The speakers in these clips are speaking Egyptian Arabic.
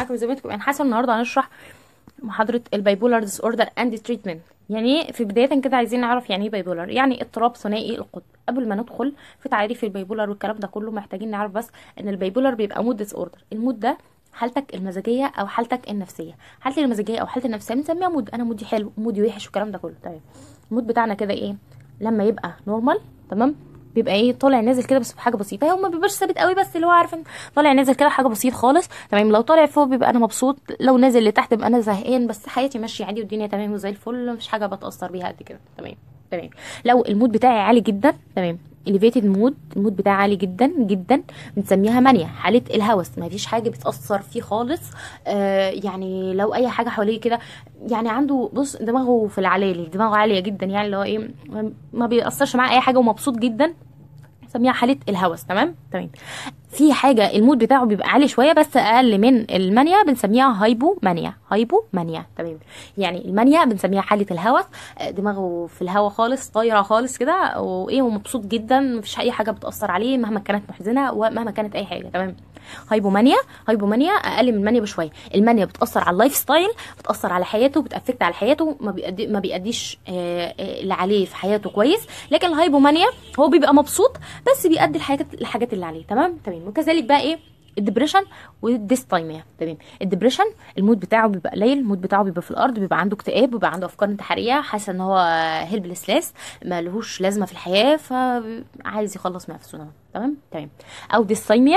معاكم زي ما انتم حاسه النهارده هنشرح محاضره البايبولار ديس اوردر اند تريتمنت يعني في بدايه كده عايزين نعرف يعني ايه بايبولار يعني اضطراب ثنائي القطب قبل ما ندخل في تعريف البايبولار والكلام ده كله محتاجين نعرف بس ان البايبولار بيبقى مود ديس اوردر المود ده حالتك المزاجيه او حالتك النفسيه حالتي المزاجيه او حالتي النفسيه بنسميها مود انا مودي حلو مودي وحش والكلام ده كله تمام المود بتاعنا كده ايه لما يبقى نورمال تمام بيبقى ايه طالع نازل كده بس بحاجه بسيطه هو ما بيبقاش ثابت قوي بس اللي هو عارف ان طالع نازل كده حاجه بسيط خالص تمام لو طالع فوق بيبقى انا مبسوط لو نازل لتحت بيبقى انا زهقان بس حياتي ماشيه عادي والدنيا تمام وزي الفل مفيش حاجه بتاثر بيها قد كده تمام تمام لو المود بتاعي عالي جدا تمام elevated مود المود بتاعي عالي جدا جدا بنسميها مانيا حاله الهوس ما فيش حاجه بتاثر فيه خالص آه يعني لو اي حاجه حواليه كده يعني عنده بص دماغه في العلالي دماغه عاليه جدا يعني اللي هو ايه ما بيأثرش معاه اي حاجه ومبسوط جدا نسميها حاله الهوس تمام تمام في حاجه المود بتاعه بيبقى عالي شويه بس اقل من المانيا بنسميها هايبو مانيا هايبو مانيا تمام يعني المانيا بنسميها حاله الهوس دماغه في الهوا خالص طايره خالص كده وايه ومبسوط جدا مفيش اي حاجه بتاثر عليه مهما كانت محزنه ومهما كانت اي حاجه تمام هايبومانيا هايبومانيا اقل من المانيا بشويه المانيا بتاثر على اللايف ستايل بتاثر على حياته بتافكت على حياته ما بيأدي ما بيأديش اللي عليه في حياته كويس لكن الهايبومانيا هو بيبقى مبسوط بس بيأدي الحاجات الحاجات اللي عليه تمام تمام وكذلك بقى ايه الدبريشن والديستايميا تمام الدبريشن المود بتاعه بيبقى قليل المود بتاعه بيبقى في الارض بيبقى عنده اكتئاب بيبقى عنده افكار انتحاريه حاسس ان هو هيلبلسلس ما لهوش لازمه في الحياه فعايز يخلص من نفسه تمام تمام او ديستايميا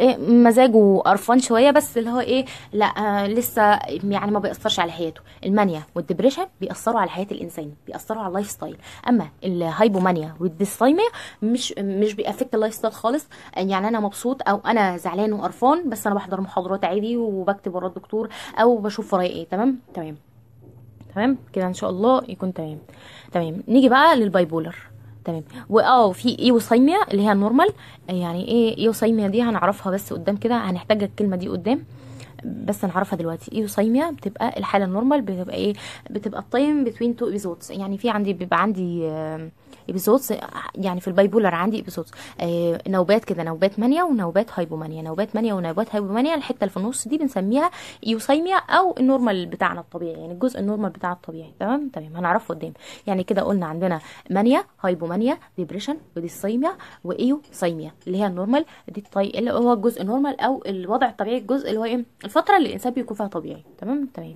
مزاجه قرفان شويه بس اللي هو ايه لا آه لسه يعني ما بيأثرش على حياته المانيا والدبريشن بيأثروا على حياه الانسان بيأثروا على اللايف ستايل اما الهايبومانيا والديستايميا مش مش بيأفكت اللايف ستايل خالص يعني انا مبسوط او انا زعلان وقرفان بس انا بحضر محاضرات عادي وبكتب ورا الدكتور او بشوف ورايا ايه تمام تمام تمام كده ان شاء الله يكون تمام تمام نيجي بقى للبايبولر تمام واه في ايوسايميا اللي هي النورمال يعني ايه ايوسايميا دي هنعرفها بس قدام كده هنحتاج الكلمه دي قدام بس نعرفها دلوقتي ايوسايميا بتبقى الحاله النورمال بتبقى ايه بتبقى التايم بتوين تو ايبيزودز يعني في عندي بيبقى عندي ايبيزودز يعني في البايبولر عندي ايبيزودز آه نوبات كده نوبات مانيا ونوبات هايبومانيا نوبات مانيا ونوبات هايبومانيا الحته اللي في النص دي بنسميها ايوسايميا او النورمال بتاعنا الطبيعي يعني الجزء النورمال بتاع الطبيعي تمام تمام هنعرفه قدام يعني كده قلنا عندنا مانيا هايبومانيا ديبريشن وديسايميا وايوسايميا اللي هي النورمال دي الطي... اللي هو الجزء النورمال او الوضع الطبيعي الجزء اللي هو ايه الفتره اللي الانسان بيكون فيها طبيعي تمام تمام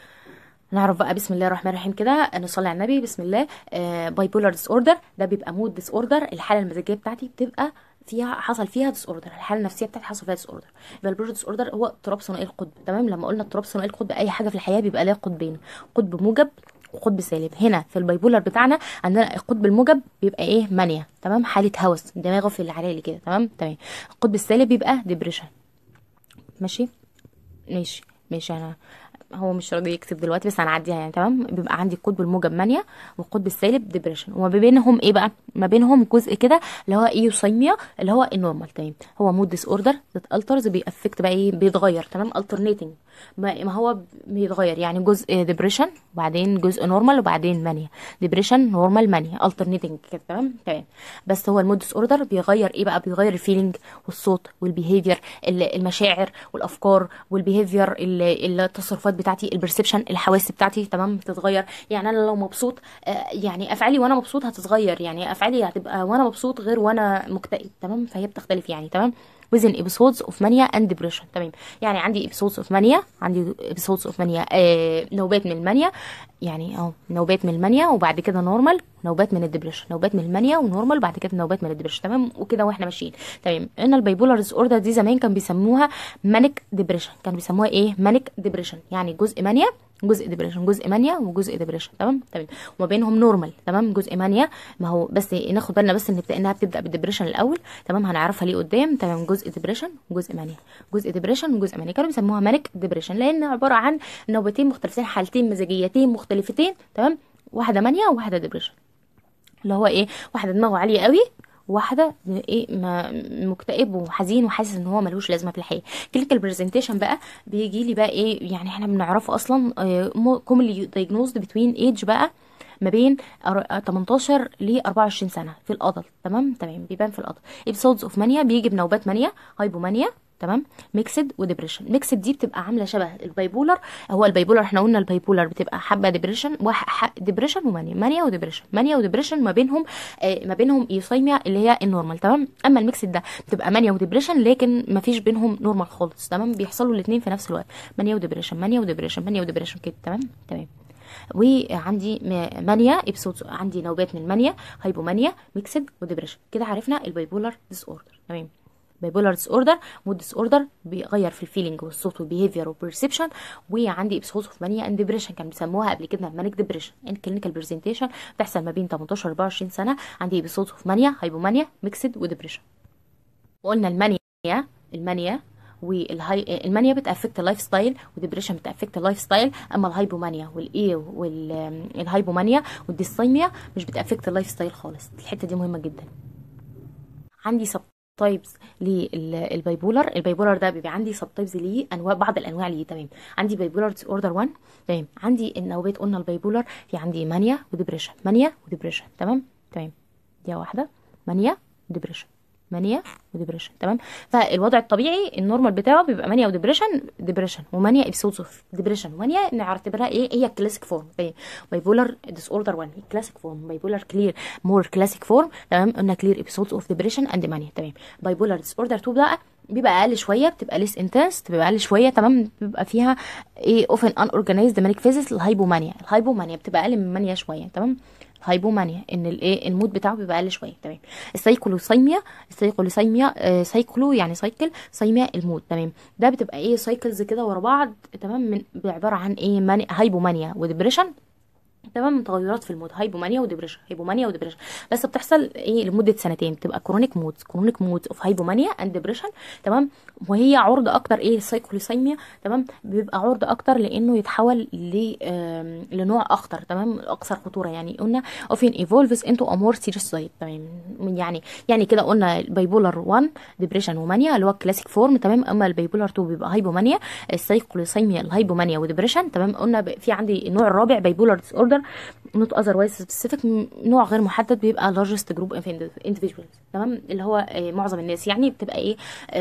نعرف بقى بسم الله الرحمن الرحيم كده نصلي على النبي بسم الله باي بولار ديس اوردر ده بيبقى مود ديس اوردر الحاله المزاجيه بتاعتي بتبقى فيها حصل فيها ديس اوردر الحاله النفسيه بتاعتي حصل فيها ديس اوردر يبقى البولار ديس اوردر هو اضطراب ثنائي القطب تمام لما قلنا اضطراب ثنائي القطب اي حاجه في الحياه بيبقى لها قطبين قطب موجب وقطب سالب هنا في البايبولر بتاعنا عندنا القطب الموجب بيبقى ايه مانيا تمام حاله هوس دماغه في العلالي كده تمام تمام القطب السالب بيبقى ديبريشن ماشي ماشي ماشي انا هو مش راضي يكتب دلوقتي بس هنعديها يعني تمام بيبقى عندي القطب الموجب مانيا والقطب السالب ديبريشن وما بينهم ايه بقى ما بينهم جزء كده اللي هو ايوسايميا اللي هو النورمال تمام هو مود ديس اوردر ذات الترز بيأفكت بقى ايه بيتغير تمام الترنيتنج ما هو بيتغير يعني جزء ديبريشن وبعدين جزء نورمال وبعدين مانيا ديبريشن نورمال مانيا الترنيتنج كده تمام تمام بس هو المود ديس اوردر بيغير ايه بقى بيغير الفيلينج والصوت والبيهيفير المشاعر والافكار والبيهيفير التصرفات بتاعتي البرسبشن الحواس بتاعتي تمام بتتغير يعني انا لو مبسوط يعني افعالي وانا مبسوط هتتغير يعني افعالي هتبقى وانا مبسوط غير وانا مكتئب تمام فهي بتختلف يعني تمام within episodes of mania and depression تمام يعني عندي episodes of mania عندي episodes of mania آه نوبات من المانيا يعني اه نوبات من المانيا وبعد كده نورمال نوبات من الدبريشن نوبات من المانيا ونورمال بعد كده نوبات من الدبريشن تمام وكده واحنا ماشيين تمام ان البايبولار ديس اوردر دي زمان كان بيسموها مانيك ديبريشن كانوا بيسموها ايه مانيك ديبريشن يعني جزء مانيا جزء ديبريشن جزء مانيا وجزء ديبريشن تمام تمام وما بينهم نورمال تمام جزء مانيا ما هو بس ناخد بالنا بس ان انها بتبدا بالديبريشن الاول تمام هنعرفها ليه قدام تمام جزء ديبريشن وجزء مانيا جزء ديبريشن وجزء مانيا كانوا بيسموها مانيك ديبريشن لان عباره عن نوبتين مختلفتين حالتين مزاجيتين مختلفتين تمام واحده مانيا وواحده ديبريشن اللي هو ايه واحده دماغه عاليه قوي واحده ايه ما مكتئب وحزين وحاسس ان هو ملوش لازمه في الحياه كلينيكال برزنتيشن بقى بيجي لي بقى ايه يعني احنا بنعرفه اصلا كومنلي دايجنوزد بتوين ايج بقى ما بين 18 ل 24 سنه في الادلت تمام تمام بيبان في الادلت ابسودز اوف مانيا بيجي بنوبات مانيا هايبومانيا تمام ميكسد وديبريشن ميكسد دي بتبقى عامله شبه البايبولر هو البايبولر احنا قلنا البايبولر بتبقى حبه ديبريشن ديبريشن ومانيا مانيا وديبريشن مانيا وديبريشن ما بينهم آه ما بينهم ايوسايميا اللي هي النورمال تمام اما الميكسد ده بتبقى مانيا وديبريشن لكن ما فيش بينهم نورمال خالص تمام بيحصلوا الاثنين في نفس الوقت مانيا وديبريشن مانيا وديبريشن مانيا وديبريشن كده تمام تمام وعندي م- مانيا ابسود عندي نوبات من المانيا هايبومانيا ميكسد وديبريشن كده عرفنا البايبولار ديس اوردر تمام بايبولار ديس اوردر مود ديس اوردر بيغير في الفيلينج والصوت والبيهيفير والبرسبشن وعندي ابسود اوف مانيا اند ديبريشن كان بيسموها قبل كده مانيك ديبريشن ان كلينيكال برزنتيشن بتحصل ما بين 18 24 سنه عندي ابسود اوف مانيا هايبومانيا ميكسد وديبريشن وقلنا المانيا المانيا والهاي المانيا بتافكت اللايف ستايل وديبريشن بتافكت اللايف ستايل اما الهايبومانيا والايه والهايبومانيا والديسايميا مش بتافكت اللايف ستايل خالص الحته دي مهمه جدا عندي سب تايبس للبايبولر البايبولر ده بيبقى عندي سب تايبس ليه انواع بعض الانواع ليه تمام عندي بايبولر ديس اوردر 1 تمام عندي النوبات قلنا البايبولر في عندي مانيا وديبريشن مانيا وديبريشن تمام تمام دي واحده مانيا وديبريشن مانيا وديبريشن تمام فالوضع الطبيعي النورمال بتاعه بيبقى مانيا وديبريشن ديبريشن ومانيا ابسودز اوف ديبريشن ومانيا نعتبرها ايه هي الكلاسيك فورم بايبولار ديس اوردر 1 كلاسيك فورم بايبولار كلير مور كلاسيك فورم تمام قلنا كلير ابسودز اوف ديبريشن اند مانيا تمام بايبولار ديس اوردر 2 بقى بيبقى اقل شويه بتبقى ليس انتنس بتبقى اقل شويه تمام بيبقى فيها ايه اوفن ان اورجانيزد مانيك فيزز الهايبومانيا الهايبومانيا بتبقى اقل من مانيا شويه تمام هايبومانيا ان الايه المود بتاعه بيبقى اقل شويه تمام السايكلوسايميا السايكلوسايميا آه سايكلو يعني سايكل سايميا المود تمام ده بتبقى ايه سايكلز كده ورا بعض تمام من عباره عن ايه ماني هايبومانيا وديبريشن تمام تغيرات في المود هايبومانيا وديبريشن هايبومانيا وديبريشن بس بتحصل ايه لمده سنتين بتبقى كرونيك مود كرونيك مود اوف هايبومانيا اند ديبريشن تمام وهي عرضه اكتر ايه السايكوليسايميا تمام بيبقى عرضه اكتر لانه يتحول ل لنوع اخطر تمام اكثر خطوره يعني قلنا اوفين ايفولفز انتو ا مور سيريس سايد تمام يعني يعني كده قلنا البايبولار 1 ديبريشن ومانيا اللي هو الكلاسيك فورم تمام اما البايبولار 2 بيبقى هايبومانيا السايكوليسايميا الهايبومانيا وديبريشن تمام قلنا في عندي النوع الرابع بايبولار ديس اوردر نوت اذروايز سبيسيفيك نوع غير محدد بيبقى لارجست جروب اوف individuals تمام اللي هو آه معظم الناس يعني بتبقى ايه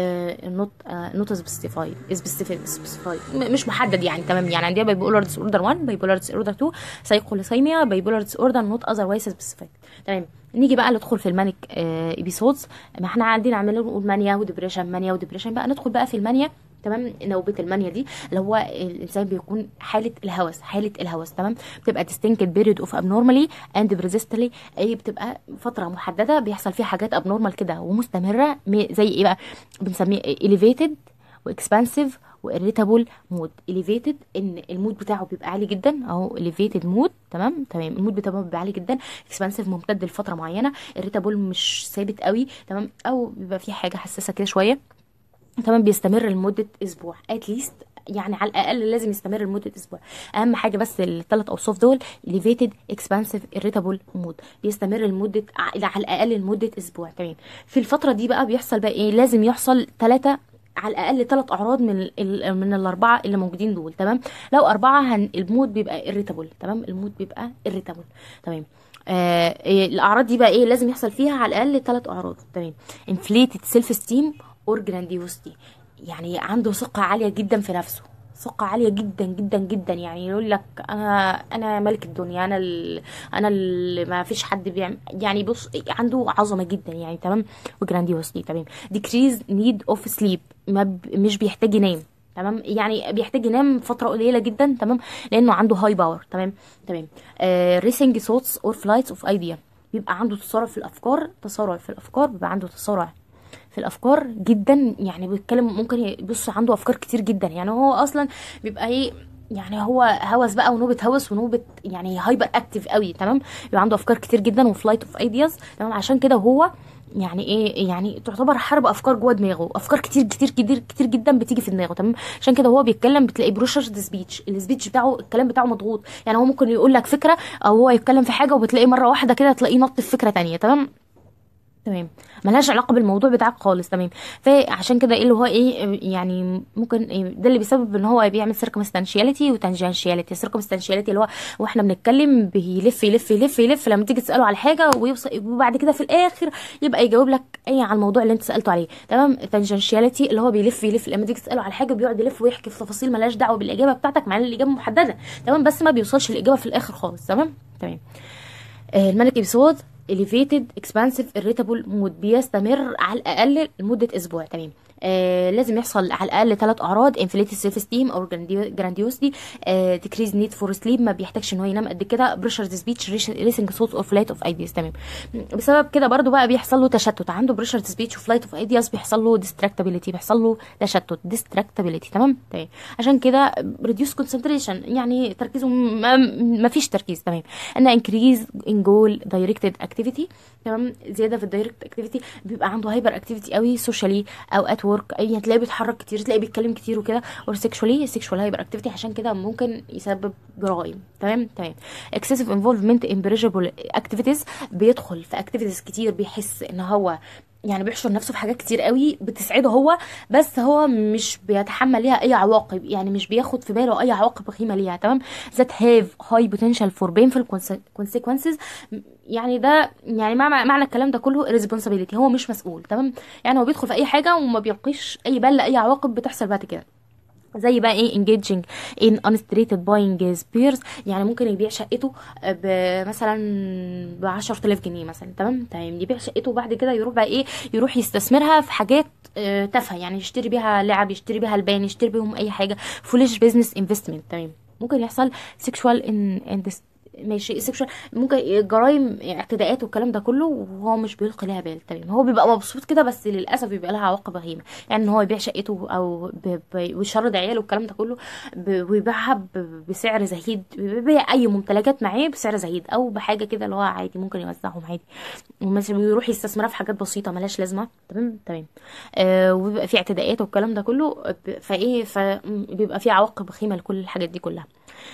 نوت نوت سبيسيفايد سبيسيفايد مش محدد يعني تمام يعني عندنا بايبولار ديس اوردر 1 بايبولار ديس اوردر 2 سايكوليسايميا بايبولار ديس اوردر نوت اذروايز سبيسيفيك تمام نيجي بقى ندخل في المانيك ايبيسودز ما احنا عندنا عمالين نقول مانيا وديبريشن مانيا وديبريشن بقى ندخل بقى في المانيا تمام نوبه المانيا دي اللي هو الانسان بيكون حاله الهوس حاله الهوس تمام بتبقى distinct period of abnormally and persistently اي بتبقى فتره محدده بيحصل فيها حاجات abnormal كده ومستمره زي ايه بقى بنسميه elevated واكسبانسيف واريتابل مود elevated ان المود بتاعه بيبقى عالي جدا اهو elevated مود تمام تمام المود بتاعه بيبقى عالي جدا اكسبانسيف ممتد لفتره معينه irritable مش ثابت قوي تمام او بيبقى فيه حاجه حساسه كده شويه تمام بيستمر لمده اسبوع اتليست يعني على الاقل لازم يستمر لمده اسبوع اهم حاجه بس الثلاث اوصاف دول elevated expansive irritable مود بيستمر لمده على الاقل لمده اسبوع تمام في الفتره دي بقى بيحصل بقى ايه لازم يحصل ثلاثه على الاقل ثلاث اعراض من ال من الاربعه اللي موجودين دول تمام لو اربعه هن المود بيبقى irritable تمام المود بيبقى irritable تمام آه إيه الاعراض دي بقى ايه لازم يحصل فيها على الاقل ثلاث اعراض تمام inflated self esteem اور جرانديوستي يعني عنده ثقة عالية جدا في نفسه ثقة عالية جدا جدا جدا يعني يقول لك انا انا ملك الدنيا انا ال انا اللي ما فيش حد بيعمل يعني بص عنده عظمة جدا يعني تمام وجرانديوستي تمام decrease need of sleep ما ب... مش بيحتاج ينام تمام يعني بيحتاج ينام فتره قليله جدا تمام لانه عنده هاي باور تمام تمام ريسنج ثوتس اور فلايتس اوف ايديا بيبقى عنده تسارع في الافكار تسارع في الافكار بيبقى عنده تسارع في الافكار جدا يعني بيتكلم ممكن يبص عنده افكار كتير جدا يعني هو اصلا بيبقى ايه يعني هو هوس بقى ونوبه هوس ونوبه يعني هايبر اكتيف قوي تمام بيبقى عنده افكار كتير جدا وفلايت اوف ايدياز تمام عشان كده هو يعني ايه يعني تعتبر حرب افكار جوه دماغه افكار كتير كتير كتير كتير جدا بتيجي في دماغه تمام عشان كده هو بيتكلم بتلاقي بروشرد سبيتش السبيتش بتاعه الكلام بتاعه مضغوط يعني هو ممكن يقول لك فكره او هو يتكلم في حاجه وبتلاقي مره واحده كده تلاقيه نط في فكره تانية تمام تمام ملهاش علاقه بالموضوع بتاعك خالص تمام فعشان كده ايه اللي هو ايه يعني ممكن إيه ده اللي بيسبب ان هو بيعمل سيركمستانشياليتي وتانجنشياليتي السيركمستانشياليتي اللي هو واحنا بنتكلم بيلف يلف يلف يلف لما تيجي تساله على حاجه ويوصل وبعد كده في الاخر يبقى يجاوب لك اي على الموضوع اللي انت سالته عليه تمام التانجنشياليتي اللي هو بيلف يلف لما تيجي تساله على حاجه بيقعد يلف ويحكي في تفاصيل ملهاش دعوه بالاجابه بتاعتك مع ان الاجابه محدده تمام بس ما بيوصلش الاجابه في الاخر خالص تمام تمام آه، المانيك ابيسود elevated expansive irritable mood بيستمر على الاقل لمده اسبوع تمام آه لازم يحصل على الاقل ثلاث اعراض inflated self esteem او grandiosity آه decreased need for sleep ما بيحتاجش ان هو ينام قد كده pressure speech racing thoughts or flight of ideas تمام بسبب كده برضو بقى بيحصل له تشتت عنده pressure speech وفلايت اوف ideas بيحصل له distractibility بيحصل له تشتت distractibility تمام تمام عشان كده reduce concentration يعني تركيزه ما, ما فيش تركيز تمام ان increase in goal directed activity تمام زياده في الدايركت اكتيفيتي بيبقى عنده هايبر اكتيفيتي قوي سوشيالي او ات ورك يعني تلاقيه بيتحرك كتير تلاقيه بيتكلم كتير وكده اور سيكشوالي سيكشوال هايبر اكتيفيتي عشان كده ممكن يسبب جرائم تمام تمام اكسسيف انفولفمنت ان بريجابل اكتيفيتيز بيدخل في اكتيفيتيز كتير بيحس ان هو يعني بيحشر نفسه في حاجات كتير قوي بتسعده هو بس هو مش بيتحمل ليها اي عواقب يعني مش بياخد في باله اي عواقب وخيمه ليها تمام ذات هاف هاي بوتنشال فور بينفul consequences يعني ده يعني معنى معنى الكلام ده كله responsibility هو مش مسؤول تمام يعني هو بيدخل في اي حاجه وما بيلقيش اي بال لاي عواقب بتحصل بعد كده زي بقى ايه engaging in unstated buying spares يعني ممكن يبيع شقته مثلا ب 10000 جنيه مثلا تمام تمام يبيع شقته وبعد كده يروح بقى ايه يروح يستثمرها في حاجات آه تافهه يعني يشتري بيها لعب يشتري بيها البان يشتري بيهم اي حاجه فوليش بيزنس انفستمنت تمام ممكن يحصل sexual in, in ماشي سيكشوال ممكن جرائم اعتداءات والكلام ده كله وهو مش بيلقي لها بال تمام هو بيبقى مبسوط كده بس للاسف بيبقى لها عواقب وخيمه يعني ان هو يبيع شقته او ويشرد عياله والكلام ده كله ويبيعها بسعر زهيد بيبيع اي ممتلكات معاه بسعر زهيد او بحاجه كده اللي هو عادي ممكن يوزعهم عادي ومثلا بيروح يستثمرها في حاجات بسيطه ملهاش لازمه تمام تمام آه وبيبقى في اعتداءات والكلام ده كله فايه فبيبقى في عواقب وخيمه لكل الحاجات دي كلها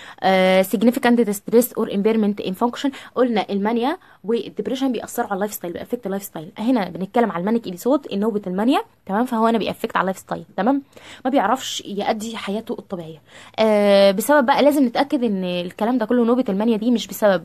Uh, significant stress or impairment in function قلنا المانيا والدبريشن بيأثروا على اللايف ستايل بيأفكت اللايف ستايل هنا بنتكلم على المانيك ابيسود نوبة المانيا تمام فهو هنا بيأفكت على اللايف ستايل تمام ما بيعرفش يأدي حياته الطبيعية آه بسبب بقى لازم نتأكد ان الكلام ده كله نوبة المانيا دي مش بسبب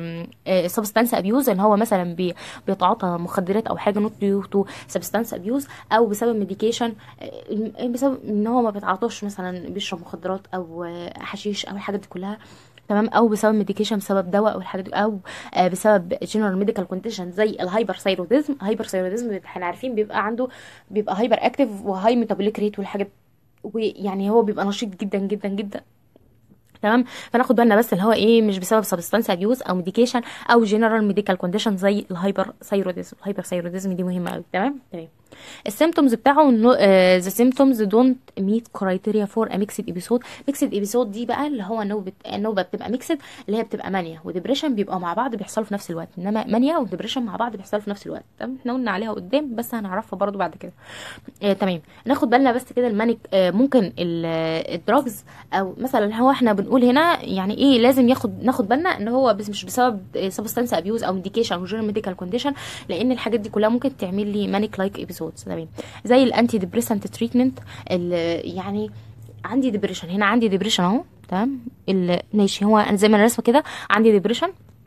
سبستانس ابيوز ان هو مثلا بي بيتعاطى مخدرات او حاجه نوت ديو تو سبستانس ابيوز او بسبب ميديكيشن بسبب ان هو ما بيتعاطاش مثلا بيشرب مخدرات او حشيش او الحاجات دي كلها تمام او بسبب ميديكيشن بسبب دواء او الحاجات دي او آه بسبب جنرال ميديكال كونديشن زي الهايبر ثايروديزم هايبر ثايروديزم احنا عارفين بيبقى عنده بيبقى هايبر اكتيف وهاي ميتابوليك ريت والحاجات ويعني هو بيبقى نشيط جدا جدا جدا تمام فناخد بالنا بس اللي هو ايه مش بسبب سبستانس ابيوز او ميديكيشن او جنرال ميديكال كونديشن زي الهايبر ثايروديزم الهايبر ثايروديزم دي مهمه قوي تمام تمام السيمتومز بتاعه ذا سيمتومز دونت ميت كرايتيريا فور ا ميكسد ابيسود ميكسد ابيسود دي بقى اللي هو نوبه النوبه بتبقى ميكسد اللي هي بتبقى مانيا وديبريشن بيبقوا مع بعض بيحصلوا في نفس الوقت انما مانيا وديبريشن مع بعض بيحصلوا في نفس الوقت تمام احنا قلنا عليها قدام بس هنعرفها برضو بعد كده آه تمام ناخد بالنا بس كده المانيك آه ممكن الدراجز او مثلا هو احنا بنقول هنا يعني ايه لازم ياخد ناخد بالنا ان هو بس مش بسبب سبستانس ابيوز او ميديكيشن او جنرال ميديكال كونديشن لان الحاجات دي كلها ممكن تعمل لي مانيك لايك ابيسودز تمام زي الانتي ديبريسنت تريتمنت يعني عندي ديبريشن هنا عندي ديبريشن اهو تمام ماشي هو انا زي ما انا راسمه كده عندي ديبريشن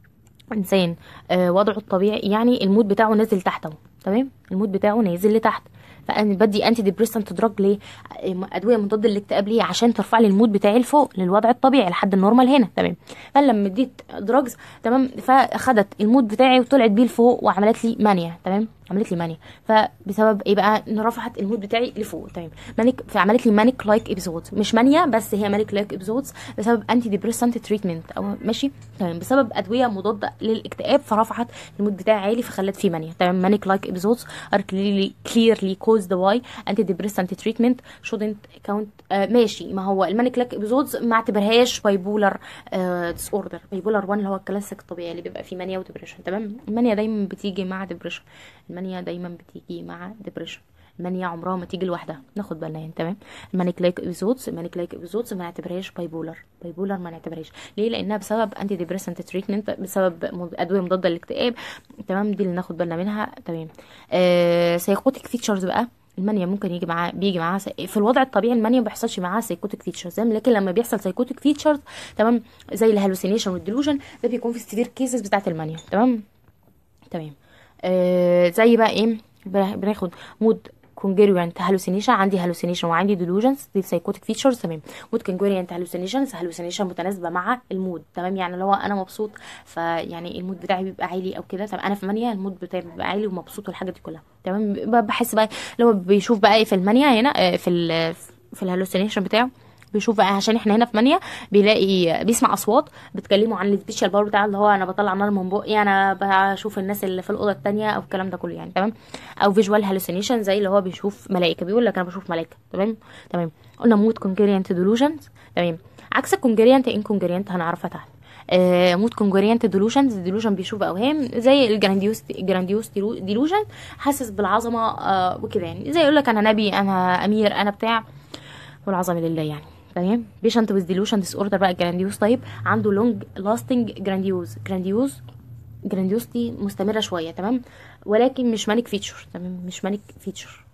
انسان آه وضعه الطبيعي يعني المود بتاعه نازل تحت اهو تمام المود بتاعه نازل لتحت فانا بدي انتي ديبريسنت دراج ليه ادويه مضاد للاكتئاب ليه عشان ترفع لي المود بتاعي لفوق للوضع الطبيعي لحد النورمال هنا تمام فلما اديت دراجز تمام فاخدت المود بتاعي وطلعت بيه لفوق وعملت لي مانيا تمام عملت لي مانيا فبسبب ايه بقى ان رفعت المود بتاعي لفوق تمام مانيك فعملت لي مانيك لايك ابيزودز مش مانيا بس هي مانيك لايك ابيزودز بسبب انتي ديبريسنت تريتمنت او ماشي تمام بسبب ادويه مضاده للاكتئاب فرفعت المود بتاعي عالي فخلت فيه مانيا تمام مانيك لايك ابيزودز ار clearly clearly caused why antidepressant treatment shouldn't count آه ماشي ما هو المانيك لايك ابيزودز ما اعتبرهاش بايبولر ديس اوردر بايبولر 1 اللي هو الكلاسيك الطبيعي اللي بيبقى فيه مانيا وديبريشن تمام المانيا دايما بتيجي مع ديبريشن المانيا دايما بتيجي مع ديبريشن المانيا عمرها ما تيجي لوحدها ناخد بالنا يعني تمام المانيك لايك ابيزودز المانيك لايك ابيزودز ما نعتبرهاش بايبولر بايبولر ما نعتبرهاش ليه لانها بسبب انتي ديبريسنت تريتمنت بسبب مض- ادويه مضاده للاكتئاب تمام دي اللي ناخد بالنا منها تمام آه سايكوتيك فيتشرز بقى المانيا ممكن يجي معاه بيجي معاه في الوضع الطبيعي المانيا ما بيحصلش معاها سايكوتيك فيتشرز لكن لما بيحصل سايكوتيك فيتشرز تمام زي الهلوسينيشن والديلوجن ده بيكون في السيفير كيسز بتاعه المانيا تمام تمام آه زي بقى ايه بنا- بناخد مود كونجريانت هالوسينيشن عندي هالوسينيشن وعندي ديلوجنز دي سايكوتيك فيتشرز تمام مود كونجريانت هالوسينيشنز هالوسينيشن متناسبه مع المود تمام يعني لو انا مبسوط فيعني المود بتاعي بيبقى عالي او كده طب انا في مانيا المود بتاعي بيبقى عالي ومبسوط والحاجات دي كلها تمام ب- بحس بقى لو بيشوف بقى ايه في المانيا هنا آه، في ال في الهالوسينيشن بتاعه بيشوف بقى عشان احنا هنا في مانيا بيلاقي بيسمع اصوات بتكلمه عن السبيشال باور بتاع اللي هو انا بطلع نار من بقي انا بشوف الناس اللي في الاوضه التانية او الكلام ده كله يعني تمام او فيجوال هالوسينيشن زي اللي هو بيشوف ملائكه بيقول لك انا بشوف ملائكه تمام تمام قلنا مود كونجريانت ديلوجنز تمام عكس الكونجريانت انكونجريانت هنعرفها تحت آه مود كونجريانت ديلوجنز ديلوجن بيشوف اوهام زي الجرانديوس جرانديوس ديلوجن حاسس بالعظمه آه وكده يعني زي يقول لك انا نبي انا امير انا بتاع والعظمه لله يعني تمام بيشنت ويز ديلوشن ديس اوردر بقى جرانديوس طيب عنده لونج لاستنج جرانديوز جرانديوز جرانديوس دي مستمره شويه تمام ولكن مش مانيك فيتشر تمام مش مانيك فيتشر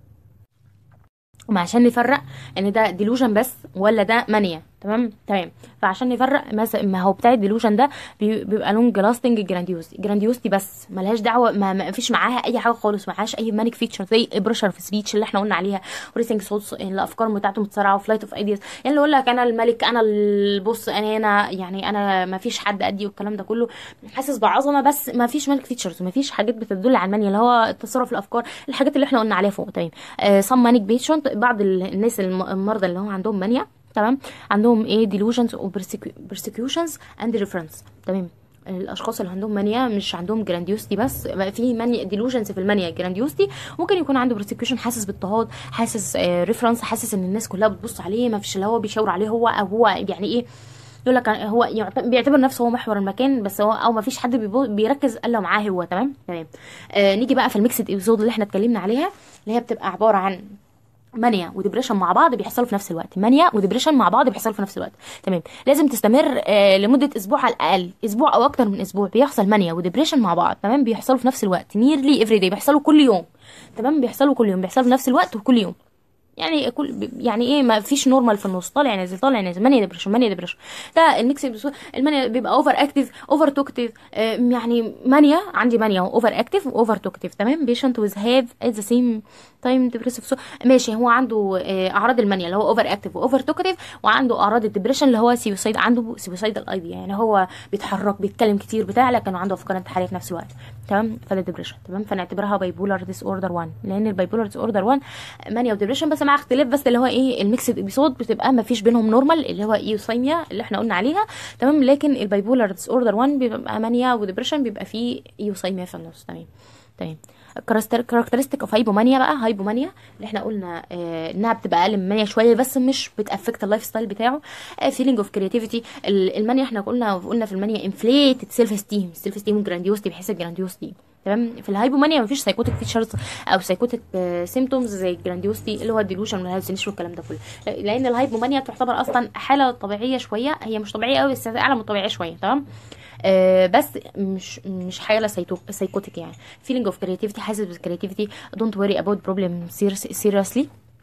وما عشان نفرق ان ده ديلوجن بس ولا ده مانيا تمام تمام فعشان نفرق مثلا ما هو بتاع الديلوجن ده بي- بيبقى لونج لاستنج جرانديوس جرانديوس دي بس ملهاش دعوه ما, ما فيش معاها اي حاجه خالص ما معهاش اي مانيك فيتشر زي بريشر في سبيتش اللي احنا قلنا عليها وريسنج صوت الافكار بتاعته متسارعه وفلايت اوف ايدياز يعني اللي يقول لك انا الملك انا البص انا هنا يعني انا ما فيش حد قدي والكلام ده كله حاسس بعظمه بس ما فيش مانيك فيتشرز ما فيش حاجات بتدل على المانيا اللي هو التصرف الافكار الحاجات اللي احنا قلنا عليها فوق تمام سم مانيك بيشنت بعض ال- الناس الم- المرضى اللي هم عندهم مانيا تمام عندهم ايه delusions و persecutions and reference تمام الاشخاص اللي عندهم مانيا مش عندهم جرانديوستي بس بقى في مانيا ديلوجنز في المانيا جرانديوستي ممكن يكون عنده برسكيوشن حاسس باضطهاد حاسس ريفرنس حاسس ان الناس كلها بتبص عليه ما فيش اللي هو بيشاور عليه هو او هو يعني ايه يقول لك هو يعت- بيعتبر نفسه هو محور المكان بس هو او ما فيش حد بيبو- بيركز الا معاه هو تمام تمام آه نيجي بقى في الميكسد ايبيسود اللي احنا اتكلمنا عليها اللي هي بتبقى عباره عن مانيا وديبريشن مع بعض بيحصلوا في نفس الوقت مانيا وديبريشن مع بعض بيحصلوا في نفس الوقت تمام لازم تستمر آه لمده اسبوع على الاقل اسبوع او اكتر من اسبوع بيحصل مانيا وديبريشن مع بعض تمام بيحصلوا في نفس الوقت نيرلي افري داي بيحصلوا كل يوم تمام بيحصلوا كل يوم بيحصلوا في نفس الوقت وكل يوم يعني كل يعني ايه ما فيش نورمال في النص طالع نازل طالع نازل مانيا ديبريشن مانيا ديبريشن ده الميكس بيسو- المانيا بيبقى اوفر اكتيف اوفر توكتيف يعني مانيا عندي مانيا اوفر اكتيف واوفر توكتيف تمام بيشنت ويز هاف ات ذا سيم تايم ديبريسيف ماشي هو عنده آه، اعراض المانيا اللي هو اوفر اكتيف واوفر توكتيف وعنده اعراض الدبريشن اللي هو سيوسايد عنده سيوسايدال ايديا يعني هو بيتحرك بيتكلم كتير بتاع لكن عنده افكار انتحاريه في نفس الوقت تمام فده ديبريشن تمام فنعتبرها بايبولار ديس اوردر 1 لان البايبولار ديس اوردر 1 مانيا وديبريشن بس مع اختلاف بس اللي هو ايه الميكسد ابيسود بتبقى ما فيش بينهم نورمال اللي هو ايوسايميا اللي احنا قلنا عليها تمام لكن البايبولار ديس اوردر 1 بيبقى مانيا وديبريشن بيبقى فيه ايوسايميا في النص تمام تمام كاركترستيك اوف هايبومانيا بقى هايبومانيا اللي احنا قلنا آه انها بتبقى اقل من مانيا شويه بس مش بتافكت اللايف ستايل بتاعه فيلينج اوف كرياتيفيتي المانيا احنا قلنا قلنا في المانيا انفليتد سيلف استيم سيلف استيم جرانديوستي بحيث الجرانديوستي تمام في الهايبومانيا مفيش سايكوتيك فيتشرز او سايكوتيك سيمتومز زي الجرانديوستي اللي هو الديلوشن والهالوسينيشن والكلام ده كله لان الهايبومانيا تعتبر اصلا حاله طبيعيه شويه هي مش طبيعيه قوي بس اعلى من الطبيعيه شويه تمام آه بس مش مش حاله سايتو- سايكوتيك يعني feeling of creativity حاسس بالكرياتيفيتي don't worry about problem serious- seriously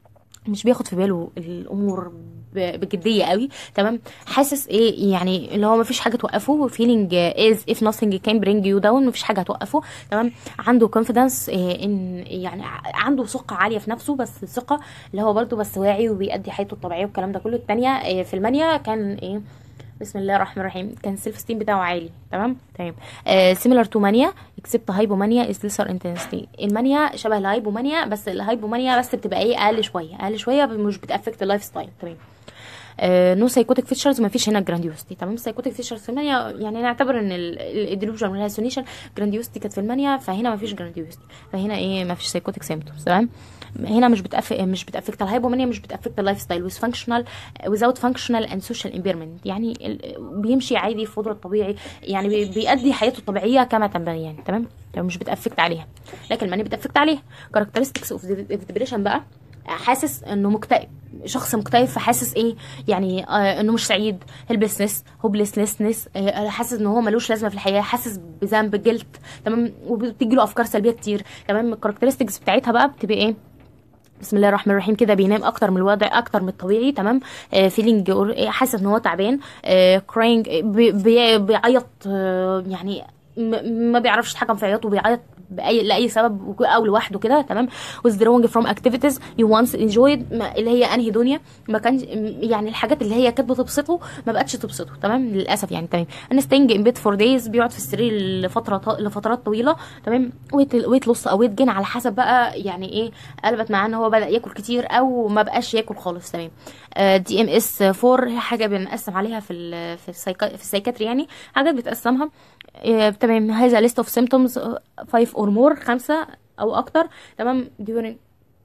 مش بياخد في باله الامور ب- بجديه قوي تمام حاسس ايه يعني اللي هو مفيش حاجه توقفه feeling is if nothing can bring you down مفيش حاجه هتوقفه تمام عنده confidence إيه ان يعني ع- عنده ثقه عاليه في نفسه بس الثقه اللي هو برضه بس واعي وبيأدي حياته الطبيعيه والكلام ده كله التانية إيه في المانيا كان ايه بسم الله الرحمن الرحيم كان السيلف ستيم بتاعه عالي تمام تمام سيميلر تو مانيا اكسبت هايبومانيا از ليسر انتنسيتي المانيا شبه الهايبومانيا بس الهايبومانيا بس بتبقى ايه اقل شويه اقل شويه مش بتافكت اللايف ستايل تمام نو سايكوتيك فيتشرز ما فيش هنا جرانديوستي تمام سايكوتيك فيتشرز في المانيا يعني نعتبر ان الديلوجن والهالوسينيشن جرانديوستي كانت في المانيا فهنا ما فيش جرانديوستي فهنا ايه ما فيش سايكوتيك سيمبتومز تمام هنا مش بتأفكت مش بتأفكت الهايبومانيا مش بتأفكت اللايف ستايل with functional without functional and social impairment يعني ال- بيمشي عادي في وضعه الطبيعي يعني بي- بيأدي حياته الطبيعية كما تنبغي يعني تمام لو مش بتأفكت عليها لكن المانيا بتأفكت عليها characteristics of the depression بقى حاسس انه مكتئب شخص مكتئب فحاسس ايه يعني آه انه مش سعيد هيلبلسنس هوبلسنس آه حاسس ان هو ملوش لازمه في الحياه حاسس بذنب جلد تمام وبتيجي له افكار سلبيه كتير تمام الكاركترستكس بتاعتها بقى بتبقى ايه بسم الله الرحمن الرحيم كده بينام اكتر من الوضع اكتر من الطبيعي تمام فيلينج حاسس ان هو تعبان كراينج بيعيط آه، يعني م- ما بيعرفش يتحكم في عياطه بيعيط باي لاي سبب وك- او لوحده كده تمام withdrawing from activities you once enjoyed ما- اللي هي انهي دنيا ما كانش يعني الحاجات اللي هي كانت بتبسطه ما بقتش تبسطه تمام للاسف يعني تمام انا staying in bed for days بيقعد في السرير لفتره ط- لفترات طويله تمام ويت ويت لوس او ويت جين على حسب بقى يعني ايه قلبت معاه ان هو بدا ياكل كتير او ما بقاش ياكل خالص تمام دي ام اس 4 هي حاجه بنقسم عليها في ال في السايكا في السايكاتري يعني حاجات بتقسمها آه، تمام هذا list of symptoms 5 or more خمسة او اكتر تمام during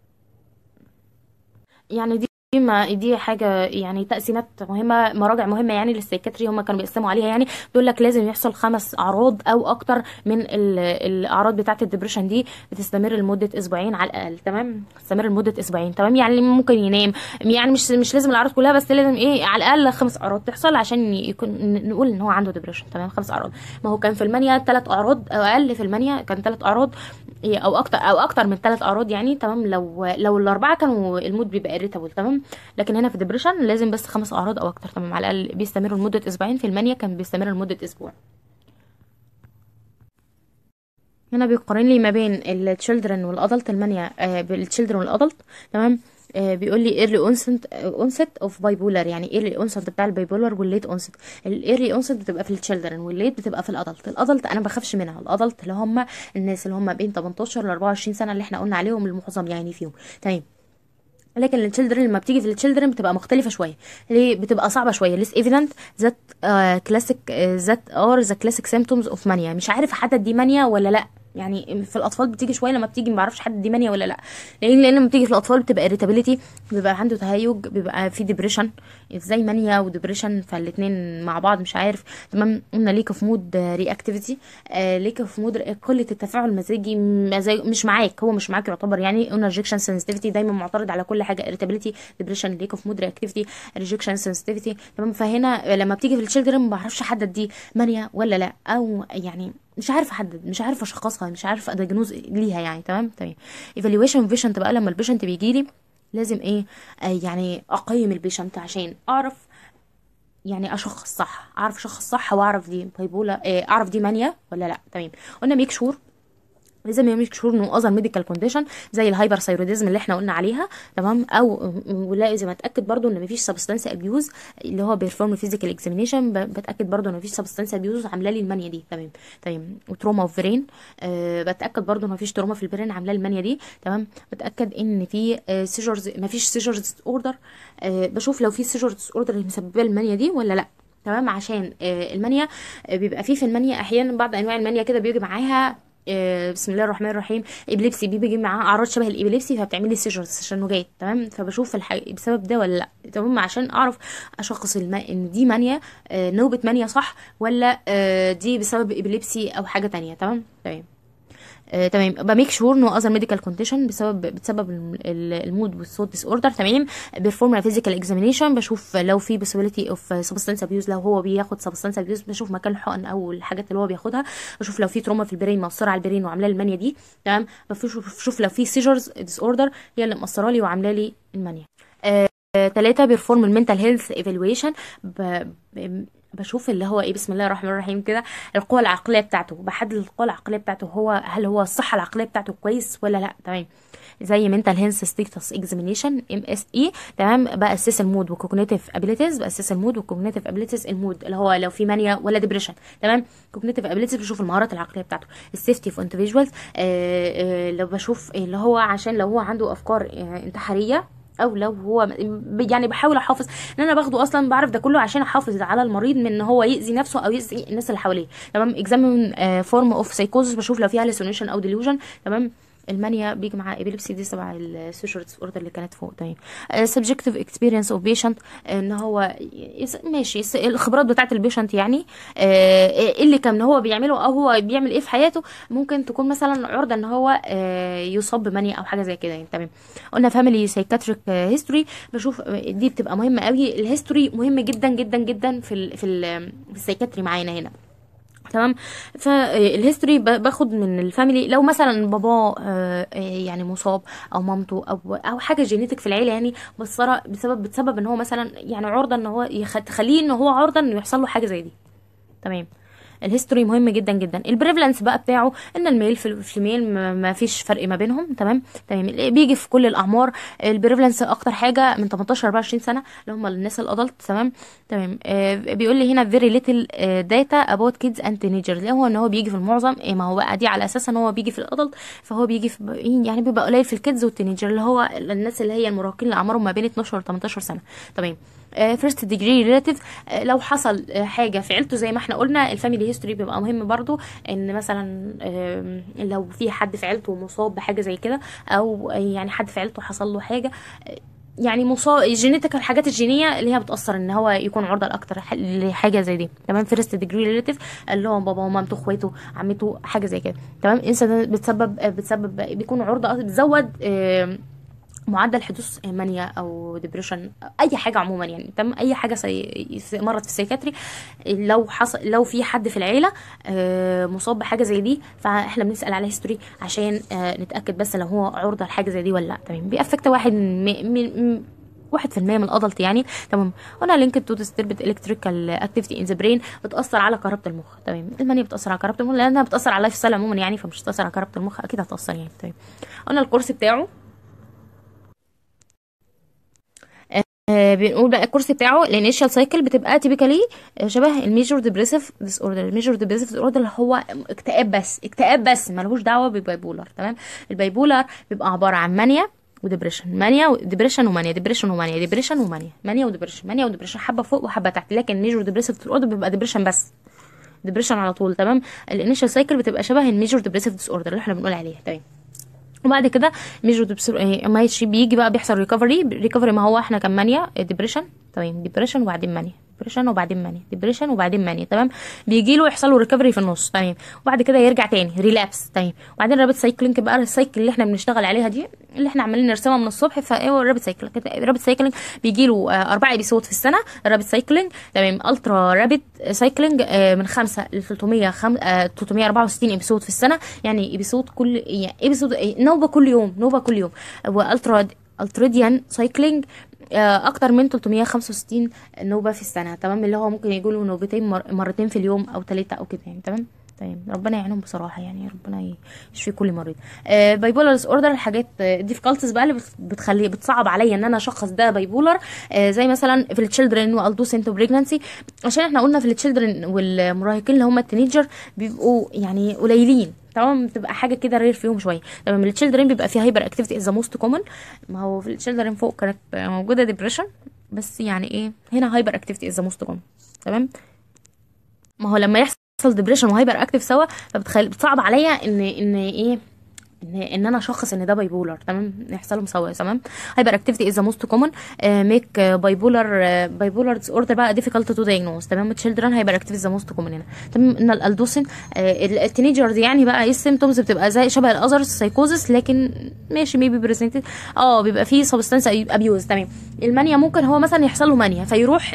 يعني دي ما دي حاجة يعني تقسيمات مهمة مراجع مهمة يعني للسيكاتري هم كانوا بيقسموا عليها يعني بيقول لك لازم يحصل خمس أعراض أو أكتر من ال- الأعراض بتاعة الدبريشن دي بتستمر لمدة أسبوعين على الأقل تمام تستمر لمدة أسبوعين تمام يعني ممكن ينام يعني مش مش لازم الأعراض كلها بس لازم إيه على الأقل خمس أعراض تحصل عشان يكون ن- نقول إن هو عنده دبريشن تمام خمس أعراض ما هو كان في المانيا ثلاث أعراض أو أقل في المانيا كان ثلاث أعراض إيه، او اكتر او اكتر من ثلاث اعراض يعني تمام لو لو الاربعه كانوا المود بيبقى irritable تمام لكن هنا في ديبريشن لازم بس خمس اعراض او اكتر تمام على الاقل بيستمروا لمده اسبوعين في المانيا كان بيستمر لمده اسبوع هنا بيقارن لي ما بين التشيلدرن والادلت المانيا آه بالتشيلدرن والادلت تمام آه بيقول لي early onset onset of bipolar يعني early onset بتاع البايبولار والليت onset الايرلي onset بتبقى في التشيلدرن والليت بتبقى في الادلت الادلت انا بخافش منها الادلت اللي هم الناس اللي هم بين 18 ل 24 سنه اللي احنا قلنا عليهم المعظم يعني فيهم تمام لكن التشيلدرن لما بتيجي في التشيلدرن بتبقى مختلفه شويه ليه بتبقى صعبه شويه less evident that uh, classic uh, that are the classic symptoms of mania مش عارف احدد دي مانيا ولا لا يعني في الاطفال بتيجي شويه لما بتيجي ما بعرفش حد دي مانيا ولا لا لان لان لما بتيجي في الاطفال بتبقى irritability بيبقى عنده تهيج بيبقى في ديبريشن ازاي مانيا وديبريشن فالاتنين مع بعض مش عارف تمام قلنا ليك في مود رياكتيفيتي ليك في مود قله التفاعل المزاجي مزاج مش معاك هو مش معاك يعتبر يعني قلنا ريجكشن سنسيتيفيتي دايما معترض على كل حاجه irritability ديبريشن ليك في مود رياكتيفيتي ريجكشن سنسيتيفيتي تمام فهنا لما بتيجي في الشيلدرن ما بعرفش احدد دي مانيا ولا لا او يعني مش عارفه احدد مش عارفه اشخصها مش عارفه ادجنوز ليها يعني تمام تمام ايفالويشن بيشنت بقى لما البيشنت بيجي لي لازم ايه آه يعني اقيم البيشنت عشان اعرف يعني اشخص صح اعرف اشخص صح واعرف دي بايبولا آه اعرف دي مانيا ولا لا تمام قلنا ميك شور لازم يميك شور انه اذر ميديكال كونديشن زي الهايبر ثايروديزم اللي احنا قلنا عليها تمام او ولازم اتاكد برضو ان مفيش سبستانس ابيوز اللي هو بيرفورم فيزيكال اكزامينيشن بتاكد برضو ان مفيش سبستانس ابيوز عامله لي المانيا دي تمام تمام وتروما اوف برين أه بتاكد برضو ان مفيش تروما في البرين عامله لي المانيا دي تمام بتاكد ان في أه سيجرز مفيش سيجرز اوردر أه بشوف لو في سيجرز اوردر اللي مسببه المانيا دي ولا لا تمام عشان آه المانيا آه بيبقى فيه في المانيا احيانا بعض انواع المانيا كده بيجي معاها آه بسم الله الرحمن الرحيم ابليبسي بيجي معاه اعراض شبه الابليبسي فبتعمل لي سيجرز تشنجات تمام فبشوف الح... بسبب ده ولا لا تمام عشان اعرف اشخص الم... ان دي مانيا آه نوبه مانيا صح ولا آه دي بسبب ابليبسي او حاجه تانية تمام تمام آه، تمام بميك شور نو اذر ميديكال كونديشن بسبب بسبب الم- ال- المود والصوت ديس اوردر تمام بيرفورم فيزيكال اكزامينيشن بشوف لو في possibility اوف سبستانس ابيوز لو هو بياخد سبستانس ابيوز بشوف مكان الحقن او الحاجات اللي هو بياخدها بشوف لو في تروما في البرين مأثره على البرين وعامله لي المانيا دي تمام بشوف بشوف لو في سيجرز ديس اوردر هي اللي مأثره لي وعامله لي المانيا ثلاثة بيرفورم المنتال هيلث ايفالويشن بشوف اللي هو ايه بسم الله الرحمن الرحيم كده القوة العقلية بتاعته بحدد القوة العقلية بتاعته هو هل هو الصحة العقلية بتاعته كويس ولا لا تمام زي mental health status examination ام اس اي تمام باسس المود وكوجنيتيف ابيليتيز باسس المود وكوجنيتيف ابيليتيز المود اللي هو لو في مانيا ولا ديبريشن تمام كوجنيتيف ابيليتيز بشوف المهارات العقليه بتاعته السيفتي اوف individuals لو بشوف اللي هو عشان لو هو عنده افكار آه، انتحاريه او لو هو ب- يعني بحاول احافظ ان انا باخده اصلا بعرف ده كله عشان احافظ على المريض من ان هو يأذي نفسه او يأذي الناس اللي حواليه تمام اكزامين فورم اوف سايكوزس بشوف لو فيها هالوسينيشن او ديليوجن تمام المانيا بيجي مع ابيليبسي دي تبع السوشيال ديس اوردر اللي كانت فوق تمام سبجكتيف اكسبيرينس اوف بيشنت ان هو يس- ماشي يس- الخبرات بتاعت البيشنت يعني آه، ايه اللي كان هو بيعمله او هو بيعمل ايه في حياته ممكن تكون مثلا عرضه ان هو آه، يصاب بمانيا او حاجه زي كده يعني تمام قلنا فاميلي سايكاتريك هيستوري بشوف آه، دي بتبقى مهمه قوي الهيستوري مهم جدا جدا جدا في ال في ال في السايكاتري معانا هنا تمام فالهيستوري باخد من الفاميلي لو مثلا باباه آه، آه، يعني مصاب او مامته او او حاجه جينيتك في العيله يعني بتصرى بسبب بتسبب ان هو مثلا يعني عرضه ان هو يخ- تخليه ان هو عرضه انه يحصل له حاجه زي دي تمام الهيستوري مهم جدا جدا البريفلنس بقى بتاعه ان الميل في الفيميل ما ما فيش فرق ما بينهم تمام تمام بيجي في كل الاعمار البريفلنس اكتر حاجه من 18 24 سنه اللي هم الناس الادلت تمام تمام آه بيقول لي هنا very little داتا about kids and teenagers اللي هو ان هو بيجي في المعظم إيه ما هو بقى دي على اساس ان هو بيجي في الادلت فهو بيجي في يعني بيبقى قليل في الكيدز والتينيجر اللي هو الناس اللي هي المراهقين اللي اعمارهم ما بين 12 و 18 سنه تمام فيرست ديجري ريلاتيف لو حصل آه، حاجه في عيلته زي ما احنا قلنا الفاميلي هيستوري بيبقى مهم برضو ان مثلا آم، لو في حد في عيلته مصاب بحاجه زي كده او يعني حد في عيلته حصل له حاجه آه، يعني مصاب الجينيتك الحاجات الجينيه اللي هي بتاثر ان هو يكون عرضه لاكتر ح- لحاجه زي دي تمام فيرست ديجري ريلاتيف اللي هو بابا ومامته اخواته عمته حاجه زي كده تمام انسان بتسبب آه، بتسبب بيكون عرضه بتزود آم، معدل حدوث مانيا او ديبريشن اي حاجه عموما يعني تمام اي حاجه سي... مرض في السيكاتري لو حصل لو في حد في العيله آه، مصاب بحاجه زي دي فاحنا بنسال على هيستوري عشان آه، نتاكد بس لو هو عرضه لحاجه زي دي ولا لا تمام بيأفكت واحد من من واحد في المية من الادلت يعني تمام هنا لينك تو ديستربت الكتريكال اكتيفيتي ان ذا برين بتاثر على كهربه المخ تمام المانيا بتاثر على كهربه المخ لانها بتاثر على اللايف ستايل عموما يعني فمش هتاثر على كهربه المخ اكيد هتاثر يعني تمام قلنا الكورس بتاعه آه، بنقول بقى الكورس بتاعه الانيشال سايكل بتبقى تيبيكالي شبه الميجور ديبريسيف ديس اوردر الميجور ديبريسيف ديس اوردر اللي هو اكتئاب بس اكتئاب بس ملهوش دعوه بالبايبولار تمام البايبولار بيبقى عباره عن مانيا وديبريشن مانيا وديبريشن ومانيا ديبريشن ومانيا ديبريشن ومانيا مانيا وديبريشن مانيا وديبريشن حبه فوق وحبه تحت لكن الميجور ديبريسيف ديس اوردر بيبقى ديبريشن بس ديبريشن على طول تمام الانيشال سايكل بتبقى شبه الميجور ديبريسيف ديس اوردر اللي احنا بنقول عليه تمام وبعد كده ميجر ماشي بيجي بقى بيحصل ريكفري ريكفري ما هو احنا كان مانيا ديبريشن تمام ديبريشن وبعدين مانيا ديبريشن وبعدين مانيا ديبريشن وبعدين مانيا تمام بيجي له يحصل له ريكفري في النص تمام وبعد كده يرجع تاني ريلابس تمام وبعدين رابط سايكلينج بقى السايكل اللي احنا بنشتغل عليها دي اللي احنا عمالين نرسمها من الصبح فايه الرابط سايكلينج رابط سايكلينج بيجي له اربع ابيسود في السنه رابط سايكلينج تمام الترا رابط سايكلينج آه، من 5 ل 300 خم... آه، 364 ابيسود في السنه يعني ابيسود كل يعني ابيسود نوبه كل يوم نوبه كل يوم والترا التريديان سايكلينج آه، اكتر من 365 نوبه في السنه تمام اللي هو ممكن يجوا له نوبتين مر... مرتين في اليوم او ثلاثه او كده يعني تمام تمام ربنا يعينهم بصراحه يعني ربنا يشفي كل مريض بايبولار ديس اوردر الحاجات الديفيكالتيز بقى اللي بت- بتخلي بتصعب عليا ان انا اشخص ده بايبولار زي مثلا في التشيلدرن والدوسنت بريجنانسي عشان احنا قلنا في التشيلدرن والمراهقين اللي هم التينيجر بيبقوا يعني قليلين تمام بتبقى حاجه كده رير فيهم شويه تمام التشيلدرن بيبقى فيها هايبر اكتيفيتي از موست كومن ما هو في التشيلدرن فوق كانت موجوده ديبريشن بس يعني ايه هنا هايبر اكتيفيتي از موست كومن تمام ما هو لما يحصل ديبريشن وهايبر اكتيف سوا فبتخلي بتصعب عليا ان ان ايه ان ان انا اشخص ان ده بايبولر تمام يحصلهم سوا تمام هايبر اكتيفيتي از موست كومن ميك بايبولر بايبولر ديس اوردر بقى ديفيكالت تو دايجنوز تمام تشيلدرن هايبر اكتيفيتي از موست كومن هنا تمام ان الالدوسين التينيجرز يعني بقى ايه السيمتومز بتبقى زي شبه الاذرز سايكوزس لكن ماشي ميبي بريزنتد اه بيبقى فيه سبستانس ابيوز تمام المانيا ممكن هو مثلا يحصل له مانيا فيروح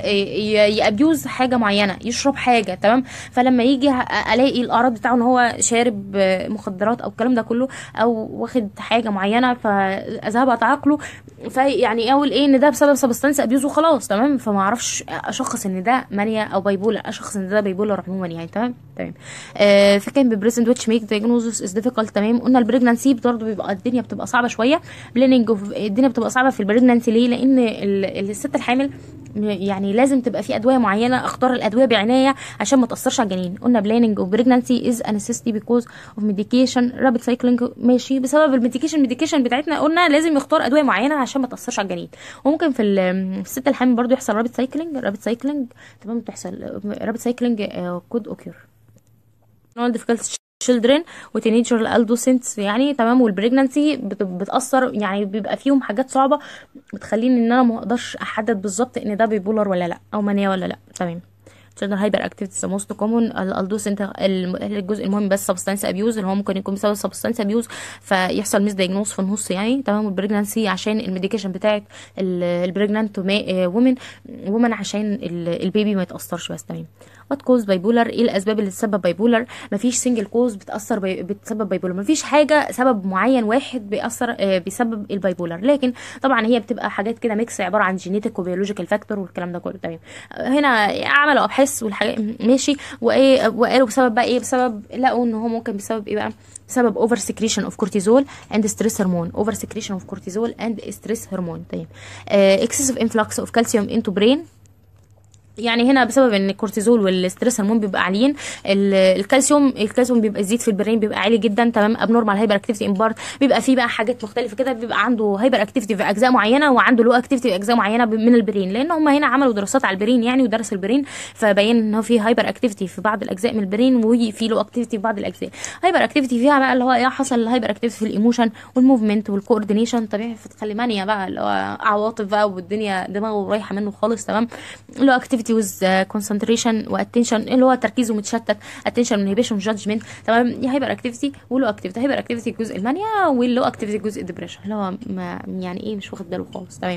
يابيوز حاجه معينه يشرب حاجه تمام فلما يجي ه- الاقي الاعراض بتاعه ان هو شارب آه، مخدرات او الكلام ده كله او واخد حاجه معينه فاذهب عقله فيعني اقول ايه ان ده بسبب سبستانس ابيوز وخلاص تمام فما اعرفش اشخص ان ده مانيا او بايبولر اشخص ان ده بايبولر عموما يعني تمام تمام آه فكان ببريزنت ويتش ميك دايجنوزس از ديفيكالت تمام قلنا البريجنانسي برضه بيبقى الدنيا بتبقى صعبه شويه بليننج الدنيا بتبقى صعبه في البريجنانسي ليه لان ال- الست الحامل يعني لازم تبقى في ادويه معينه اختار الادويه بعنايه عشان ما تاثرش على الجنين قلنا بلاننج اوف بريجنانسي از انسيستي بيكوز اوف ميديكيشن رابid سايكلينج ماشي بسبب الميديكيشن الميديكيشن بتاعتنا قلنا لازم يختار ادويه معينه عشان ما تاثرش على الجنين وممكن في ال- في الست الحامل برضو يحصل رابid سايكلينج رابid سايكلينج تمام بتحصل رابid سايكلينج كود اوكير نوع difficult children وتينيجر adolescents يعني تمام والبريجنانسي بتاثر يعني بيبقى فيهم حاجات صعبه بتخليني ان انا ما اقدرش احدد بالظبط ان ده بيبولر ولا لا او مانيا ولا لا تمام children hyper activity the most common الالدوسنت الجزء المهم بس substance abuse اللي هو ممكن يكون بسبب substance abuse فيحصل ميس diagnose في النص يعني تمام والبريجنانسي عشان الميديكيشن بتاعت البريجنانت وومن وومن عشان ال- البيبي ما يتاثرش بس تمام وات كوز بايبولر ايه الاسباب اللي تسبب بايبولر مفيش سنجل كوز بتاثر بي... بتسبب بايبولر مفيش حاجه سبب معين واحد بيأثر آه، بيسبب البايبولر لكن طبعا هي بتبقى حاجات كده ميكس عباره عن جينيتك وبيولوجيكال فاكتور والكلام ده كله تمام هنا عملوا ابحاث والحاجات ماشي وايه وقالوا بسبب بقى ايه بسبب لقوا ان هو ممكن بسبب ايه بقى بسبب اوفر سكريشن اوف كورتيزول اند ستريس هرمون اوفر سكريشن اوف كورتيزول اند ستريس هرمون طيب اكسسيف انفلكس اوف كالسيوم انتو برين يعني هنا بسبب ان الكورتيزول والستريس هرمون بيبقى عاليين ال- الكالسيوم الكالسيوم بيبقى يزيد في البرين بيبقى عالي جدا تمام ابنورمال هايبر اكتيفيتي ان بارت بيبقى فيه بقى حاجات مختلفه كده بيبقى عنده هايبر اكتيفيتي في اجزاء معينه وعنده لو اكتيفيتي في اجزاء معينه ب- من البرين لان هم هنا عملوا دراسات على البرين يعني ودرسوا البرين فبين ان هو في هايبر اكتيفيتي في بعض الاجزاء من البرين وفي لو اكتيفيتي في بعض الاجزاء هايبر اكتيفيتي فيها بقى اللي هو ايه حصل هايبر اكتيفيتي في الايموشن والموفمنت والكوردينيشن طبيعي فتخلي مانيا بقى اللي هو عواطف بقى والدنيا دماغه رايحه منه خالص تمام لو اكتيفيتي ويز كونسنتريشن واتنشن اللي هو تركيزه متشتت اتنشن انهبيشن جادجمنت تمام دي هايبر اكتيفيتي ولو اكتيفيتي هايبر اكتيفيتي الجزء المانيا واللو اكتيفيتي الجزء الدبريشن اللي هو ما يعني ايه مش واخد باله خالص تمام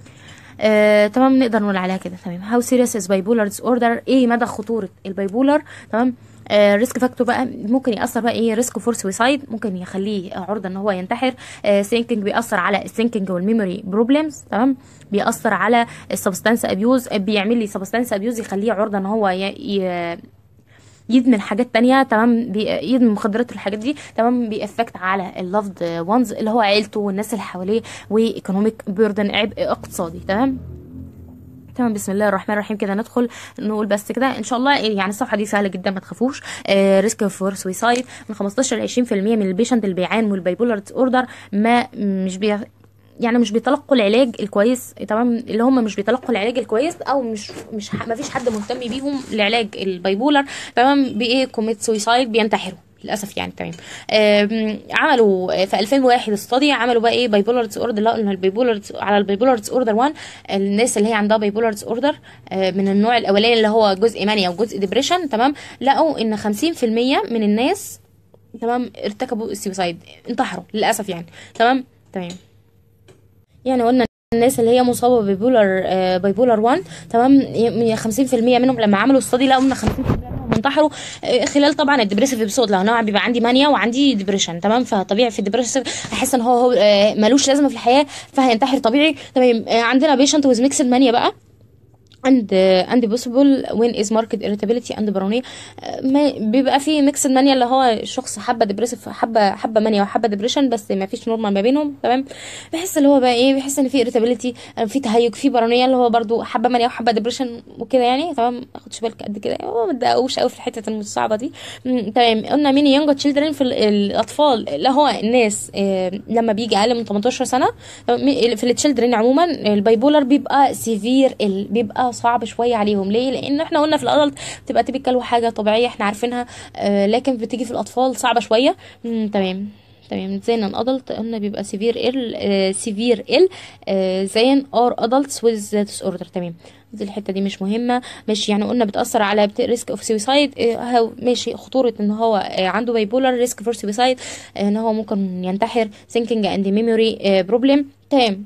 آه، تمام نقدر نقول عليها كده تمام هاو سيريس از بايبولار ديس اوردر ايه مدى خطوره البايبولار تمام ريسك فاكتور بقى ممكن ياثر بقى ايه ريسك فور سويسايد ممكن يخليه عرضه ان هو ينتحر ثينكينج بيأثر على الثينكينج والميموري بروبلمز تمام بيأثر على السبستانس ابيوز بيعمل لي سبستانس ابيوز يخليه عرضه ان هو ي... ي... يدمن حاجات تانية تمام بي- يدمن مخدرات والحاجات دي تمام بيأفكت على اللافد وانز اللي هو عيلته والناس اللي حواليه وايكونوميك بيردن عبء اقتصادي تمام تمام بسم الله الرحمن الرحيم كده ندخل نقول بس كده ان شاء الله يعني الصفحه دي سهله جدا ما تخافوش ريسك فور سويسايد من 15 ل 20% من البيشنت اللي بيعانوا من البايبولار ديس اوردر ما مش بي يعني مش بيتلقوا العلاج الكويس تمام اللي هم مش بيتلقوا العلاج الكويس او مش مش ما فيش حد مهتم بيهم لعلاج البايبولار تمام بايه كوميت سويسايد بينتحروا للاسف يعني تمام آم، عملوا في 2001 استادي عملوا بقى ايه بايبولار ديس اوردر لقوا ان البايبولار على البايبولار ديس اوردر 1 الناس اللي هي عندها بايبولار ديس اوردر من النوع الاولاني اللي هو جزء مانيا وجزء ديبريشن تمام لقوا ان 50% من الناس تمام ارتكبوا السويسايد انتحروا للاسف يعني تمام تمام يعني قلنا الناس اللي هي مصابه ببيبولار آه بايبولار 1 تمام ي- 50% منهم لما عملوا استادي لقوا ان 50% منهم انتحروا آه خلال طبعا الدبريسيف ابسود لو انا بيبقى عندي مانيا وعندي ديبريشن تمام فطبيعي في الدبريسيف احس ان هو هو آه ملوش لازمه في الحياه فهينتحر طبيعي تمام آه عندنا بيشنت ويز ميكسد مانيا بقى and uh, and possible when is marked irritability and paranoia آه، ما بيبقى في ميكس مانيا اللي هو الشخص حبه ديبريسيف حبه حبه مانيا وحبه ديبريشن بس ما فيش نورمال ما بينهم تمام بحس اللي هو بقى ايه بحس ان في irritability آه، في تهيج في بارانويا اللي هو برضو حبه مانيا وحبه ديبريشن وكده يعني تمام ما خدش بالك قد كده هو ما تدققوش قوي في الحته الصعبه دي مم، تمام قلنا مين يونج تشيلدرن في ال- الاطفال اللي هو الناس آه، لما بيجي اقل من 18 سنه تمام، في التشيلدرن عموما البايبولر بيبقى سيفير بيبقى صعب شويه عليهم ليه لان احنا قلنا في الادلت بتبقى تيبيكال وحاجه طبيعيه احنا عارفينها آه، لكن بتيجي في الاطفال صعبه شويه مم، تمام تمام زين ان ادلت قلنا بيبقى سيفير ال سيفير ال زين اور ادلتس ويز ديس اوردر تمام دي الحته دي مش مهمه ماشي يعني قلنا بتاثر على ريسك اوف سويسايد ماشي خطوره ان هو آه، عنده بايبولار ريسك فور سويسايد ان هو ممكن ينتحر ثينكينج اند ميموري بروبلم تمام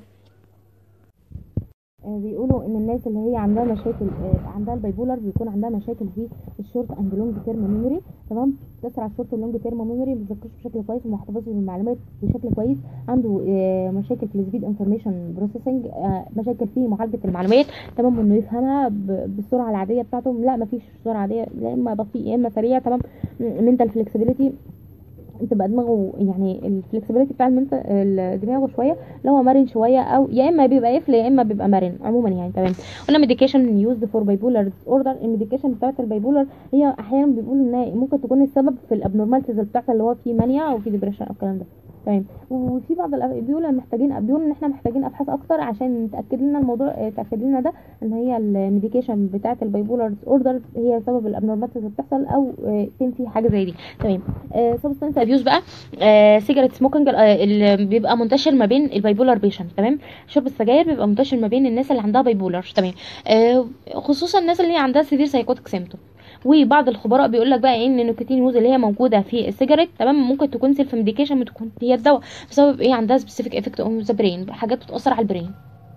آه، بيقولوا ان الناس اللي هي عندها مشاكل آه، عندها البايبولر بيكون عندها مشاكل في الشورت اند لونج تيرم ميموري تمام بتاثر على الشورت واللونج تيرم ميموري ما بيذاكرش بشكل كويس وما بيحتفظش بالمعلومات بشكل كويس عنده آه، مشاكل في السبيد انفورميشن بروسيسنج مشاكل في معالجه المعلومات تمام انه يفهمها ب- بالسرعه العاديه بتاعته لا ما فيش سرعه عاديه يا اما بطيء يا اما سريع تمام منتال فلكسبيليتي تبقى دماغه يعني الفلكسبيليتي بتاع المنت... ال- دماغه شويه اللي هو مرن شويه او يا اما بيبقى يفل يا اما بيبقى مرن عموما يعني تمام قلنا ميديكيشن يوزد فور بايبولار ديس اوردر الميديكيشن بتاعت البايبولار هي احيانا بيقولوا انها ممكن تكون السبب في الابنورماليتيز بتاعتها اللي هو في مانيا او في ديبريشن او الكلام ده تمام وفي بعض الأب- بيقولوا محتاجين بيقولوا ان احنا محتاجين ابحاث اكتر عشان نتاكد لنا الموضوع اه، تاكد لنا ده ان هي الميديكيشن بتاعت البايبولار ديس اوردر هي سبب الابنورماليتيز اللي بتحصل او اه، يكون في حاجه زي دي تمام سبستانس ابيوز بقى سيجاريت سموكينج اللي بيبقى منتشر ما بين البايبولار بيشنت تمام شرب السجاير بيبقى منتشر ما بين الناس اللي عندها بايبولار تمام آه، خصوصا الناس اللي هي عندها سيفير سايكوتيك سيمتوم وبعض الخبراء بيقول لك بقى ايه ان النيكوتين يوز اللي هي موجوده في السيجاريت تمام ممكن تكون سيلف ميديكيشن تكون هي الدواء بسبب ايه عندها سبيسيفيك افكت اون ذا برين حاجات بتاثر على البرين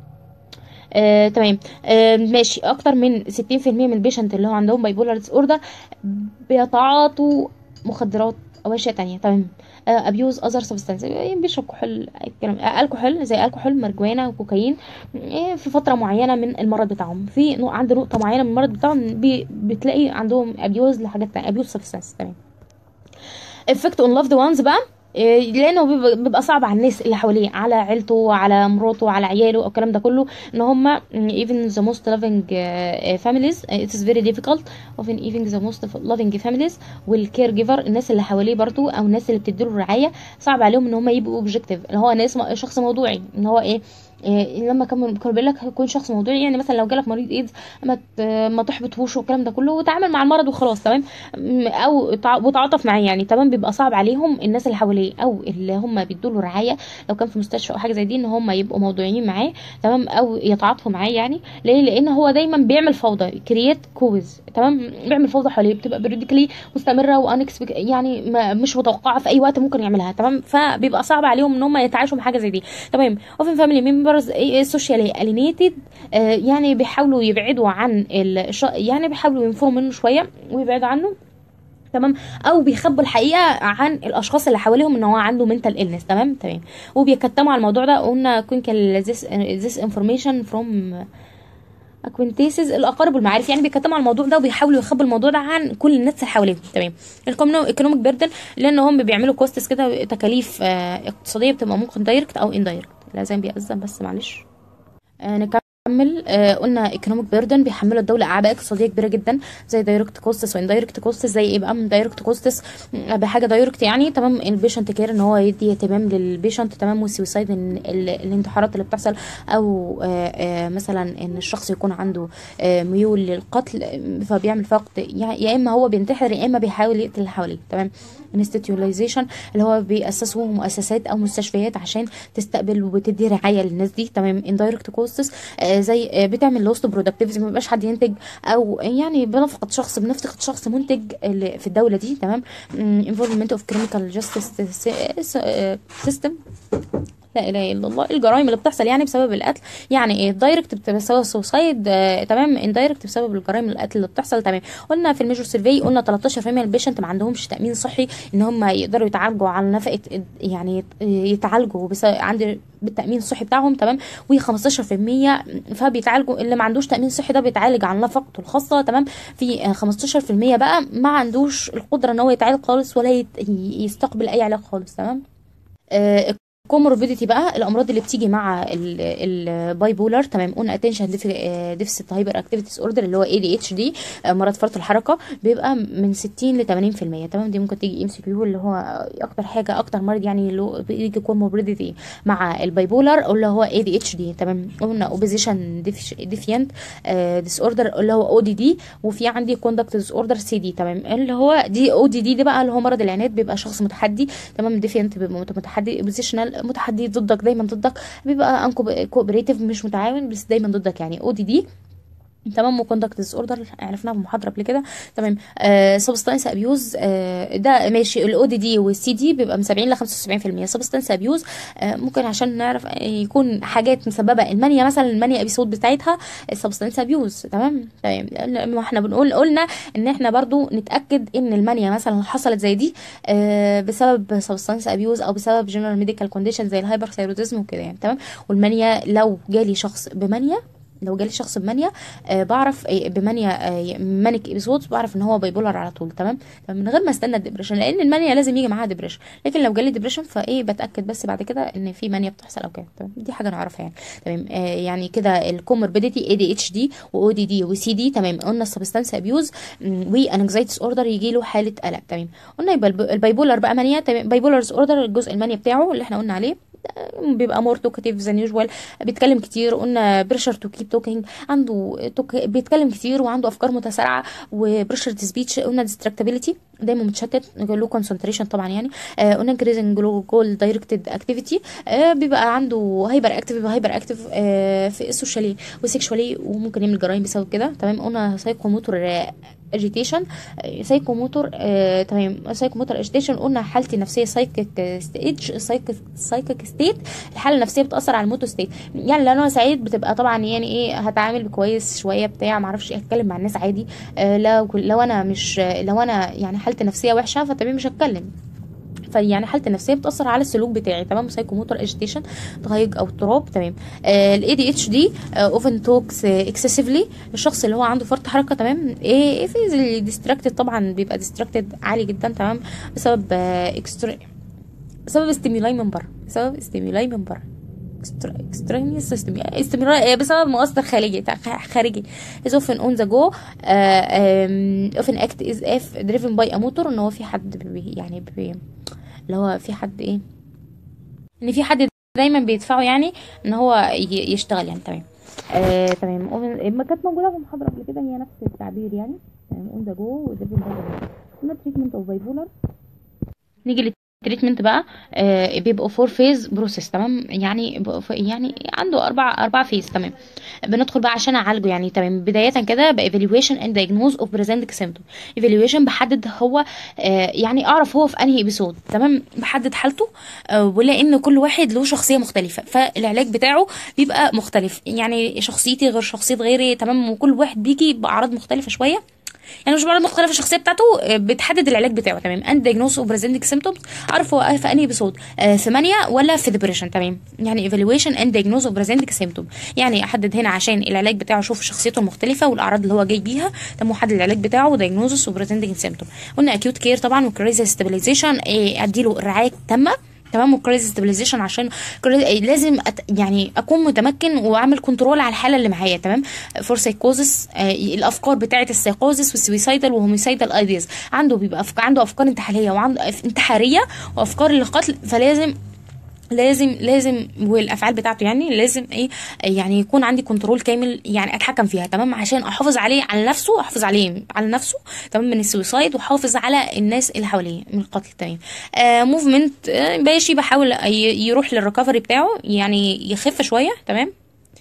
آه، تمام آه، ماشي اكتر من 60% من البيشنت اللي هو عندهم بايبولار ديس اوردر بيتعاطوا مخدرات او اشياء تانية تمام ابيوز اذر سبستانس بيشرب كحول الكلام آه، الكحول زي الكحول مرجوانا وكوكايين آه، في فتره معينه من المرض بتاعهم في نوع عنده نقطه معينه من المرض بتاعهم بي بتلاقي عندهم ابيوز لحاجات تانية ابيوز سبستانس تمام افكت اون لافد وانز بقى إيه، لانه بيبقى- بيبقى صعب على الناس اللي حواليه على عيلته على مراته على عياله الكلام ده كله ان هم even the most loving uh, families uh, it is very difficult often even the most loving families والكير جيفر الناس اللي حواليه برضو او الناس اللي بتديله الرعايه صعب عليهم ان هم يبقوا اوبجكتيف اللي هو ناس شخص موضوعي ان هو ايه إيه، لما كانوا كانوا بيقول لك كون شخص موضوعي يعني مثلا لو جالك مريض ايدز ما ت- ما تحبطهوش والكلام ده كله وتعامل مع المرض وخلاص تمام م- او تع- وتعاطف معاه يعني تمام بيبقى صعب عليهم الناس اللي حواليه او اللي هم بيدوا له رعايه لو كان في مستشفى او حاجه زي دي ان هم يبقوا موضوعيين معاه تمام او يتعاطفوا معاه يعني ليه لان هو دايما بيعمل فوضى كرييت كوز تمام بيعمل فوضى حواليه بتبقى بريديكلي مستمره وانكس يعني ما مش متوقعه في اي وقت ممكن يعملها تمام فبيبقى صعب عليهم ان هم يتعايشوا مع حاجه زي دي تمام اوفن فاميلي ممبرز سوشيالي الينيتد يعني بيحاولوا يبعدوا عن الش... يعني بيحاولوا ينفروا منه شويه ويبعدوا عنه تمام او بيخبوا الحقيقه عن الاشخاص اللي حواليهم ان هو عنده منتال illness تمام تمام وبيكتموا على الموضوع ده قلنا كوينكال this, this information from اكوينتيسز الاقارب والمعارف يعني بيكتموا على الموضوع ده وبيحاولوا يخبوا الموضوع ده عن كل الناس اللي حواليهم تمام الايكونوميك بيردن لان هم بيعملوا كوستس كده تكاليف آه، اقتصاديه بتبقى ممكن دايركت او اندايركت لازم بيأذن بس معلش آه، نكمل آه، قلنا ايكونوميك بيردن بيحملوا الدوله اعباء اقتصاديه كبيره جدا زي دايركت كوستس واندايركت كوستس زي ايه بقى من دايركت كوستس بحاجه دايركت يعني تمام البيشنت كير ان هو يدي اهتمام للبيشنت تمام والسويسايد إن ال- الانتحارات اللي بتحصل او آه، آه، مثلا ان الشخص يكون عنده آه، ميول للقتل آه، فبيعمل فقد يا يا اما هو بينتحر يا اما بيحاول يقتل اللي حواليه تمام انستيتيولايزيشن اللي هو بيأسسوا مؤسسات او مستشفيات عشان تستقبل وبتدي رعايه للناس دي تمام اندايركت كوستس زي آه، بتعمل لوست برودكتيفيتي ما بيبقاش حد ينتج او يعني بنفقد شخص بنفقد شخص منتج اللي في الدوله دي تمام انفولفمنت اوف كريميكال جاستس سيستم لا اله الا الله الجرائم اللي بتحصل يعني بسبب القتل يعني ايه دايركت بسبب السوسايد آه تمام اندايركت بسبب الجرائم القتل اللي بتحصل تمام قلنا في الميجور سيرفي قلنا 13% من البيشنت ما عندهمش تامين صحي ان هم يقدروا يتعالجوا على نفقه يعني يتعالجوا بس عند بالتامين الصحي بتاعهم تمام و15% فبيتعالجوا اللي ما عندوش تامين صحي ده بيتعالج على نفقته الخاصه تمام في آه، 15% بقى ما عندوش القدره ان هو يتعالج خالص ولا يت- يستقبل اي علاج خالص تمام آه، كوموربيديتي بقى الامراض اللي بتيجي مع الباي بولر تمام قلنا اتنشن ديفيسيت هايبر اكتيفيتي اوردر اللي هو اي دي اتش دي مرض فرط الحركه بيبقى من 60 ل 80% تمام دي ممكن تيجي ام سي كيو اللي هو اكتر حاجه اكتر مرض يعني اللي بيجي كوموربيديتي مع الباي بولر اللي هو اي دي اتش دي تمام قلنا اوبيزيشن ديفيانت ديس اوردر اللي هو او دي دي وفي عندي كوندكت ديس اوردر سي دي تمام اللي هو دي او دي دي ده بقى اللي هو مرض العناد بيبقى شخص متحدي تمام ديفيانت بيبقى متحدي اوبوزيشنال متحدي ضدك دايما ضدك بيبقى ان كوبريتيف مش متعاون بس دايما ضدك يعني او دي دي تمام وكوندكت ديس اوردر عرفناها في محاضره قبل كده تمام آه سبستانس ابيوز آه ده ماشي الاو دي دي والسي دي بيبقى من 70 ل 75% سبستانس ابيوز آه ممكن عشان نعرف آه، يكون حاجات مسببه المانيا مثلا المانيا ابيسود بتاعتها السبستانس ابيوز تمام تمام ما احنا بنقول قلنا ان احنا برضو نتاكد ان المانيا مثلا حصلت زي دي آه بسبب سبستانس ابيوز او بسبب جنرال ميديكال كونديشن زي الهايبر ثايروديزم وكده يعني تمام والمانيا لو جالي شخص بمانيا لو جالي شخص بمانيا آه بعرف آه بمانيا آه مانيك ابيسودز بعرف ان هو بايبولار على طول تمام من غير ما استنى الدبريشن لان المانيا لازم يجي معاها ديبريشن لكن لو جالي ديبريشن فايه بتاكد بس بعد كده ان في مانيا بتحصل او كده تمام دي حاجه نعرفها يعني تمام آه يعني كده الكوموربيديتي اي دي اتش دي واو دي دي وسي دي تمام قلنا السبستانس ابيوز وانكزايتس اوردر يجي له حاله قلق تمام قلنا يبقى البايبولار بقى مانيا تمام بايبولارز اوردر الجزء المانيا بتاعه اللي احنا قلنا عليه بيبقى مور توكاتيف زان يوجوال بيتكلم كتير قلنا بريشر تو كيب توكينج عنده توك بيتكلم كتير وعنده افكار متسارعه وبريشر سبيتش قلنا ديستراكتابيلتي دايما متشتت له كونسنتريشن طبعا يعني آه قلنا انكريزنج جول دايركتد اكتيفيتي آه بيبقى عنده هايبر اكتيف بيبقى هايبر اكتيف آه في السوشيالي وسيكشوالي وممكن يعمل جرائم بسبب كده تمام قلنا سايكوموتور اجيتيشن سايكوموتور آه تمام سايكوموتور اجيتيشن قلنا حالتي النفسيه سايكيك ستيج سايكيك سايكيك ستيت الحاله النفسيه بتاثر على الموتو ستيت يعني لو انا سعيد بتبقى طبعا يعني ايه هتعامل كويس شويه بتاع معرفش اتكلم مع الناس عادي آه لو لو انا مش لو انا يعني حالتي النفسيه وحشه فطبيعي مش هتكلم فيعني حالتي النفسيه بتاثر على السلوك بتاعي تمام سايكوموتور اجيتيشن تهيج او اضطراب تمام الاي دي اتش دي اوفن توكس اكسسيفلي الشخص اللي هو عنده فرط حركه تمام ايه في ديستراكتد طبعا بيبقى ديستراكتد عالي جدا تمام بسبب اكسترا بسبب استيمولاي من بره بسبب استيمولاي من بره extraneous system استمرار بسبب مؤثر خارجي خارجي is often on the go uh, um, often act is if driven by a motor ان هو في حد بي يعني بي اللي هو في حد ايه ان في حد دايما بيدفعه يعني ان هو يشتغل يعني تمام آه تمام ما كانت موجوده في المحاضره قبل كده هي نفس التعبير يعني تمام on the go driven by a motor treatment of bipolar نيجي التريتمنت بقى آه بيبقوا فور فيز بروسيس تمام يعني يعني عنده اربع اربع فيز تمام بندخل بقى عشان اعالجه يعني تمام بدايه كده بايفالويشن اند دايجنوز اوف بريزنتنج سيمتوم ايفالويشن بحدد هو آه يعني اعرف هو في انهي ابيسود تمام بحدد حالته آه ولان كل واحد له شخصيه مختلفه فالعلاج بتاعه بيبقى مختلف يعني شخصيتي غير شخصيه غيري تمام وكل واحد بيجي باعراض مختلفه شويه يعني مش مرض مختلف الشخصيه بتاعته بتحدد العلاج بتاعه تمام اند دايجنوز اوف بريزنتنج سيمتومز عارف هو في انهي ابيسود في مانيا ولا في ديبريشن تمام يعني ايفالويشن اند دايجنوز اوف بريزنتنج سيمتوم يعني احدد هنا عشان العلاج بتاعه اشوف شخصيته المختلفه والاعراض اللي هو جاي بيها تمام احدد العلاج بتاعه ودايجنوزس اوف بريزنتنج سيمتوم قلنا اكيوت كير طبعا وكريزيس ستابيلايزيشن اديله الرعايه التامه تمام وكريزيس ستابيلايزيشن عشان لازم أت يعني اكون متمكن واعمل كنترول على الحاله اللي معايا تمام فور سايكوزس آه الافكار بتاعه السايكوزس والسويسايدال وهوميسايدال ايديز عنده بيبقى أفكار عنده افكار انتحاريه وعنده انتحاريه وافكار للقتل فلازم لازم لازم والافعال بتاعته يعني لازم ايه يعني يكون عندي كنترول كامل يعني اتحكم فيها تمام عشان احافظ عليه على نفسه احافظ عليه على نفسه تمام من السويسايد واحافظ على الناس اللي حواليه من القتل تمام آه موفمنت آه ماشي بحاول يروح للريكفري بتاعه يعني يخف شويه تمام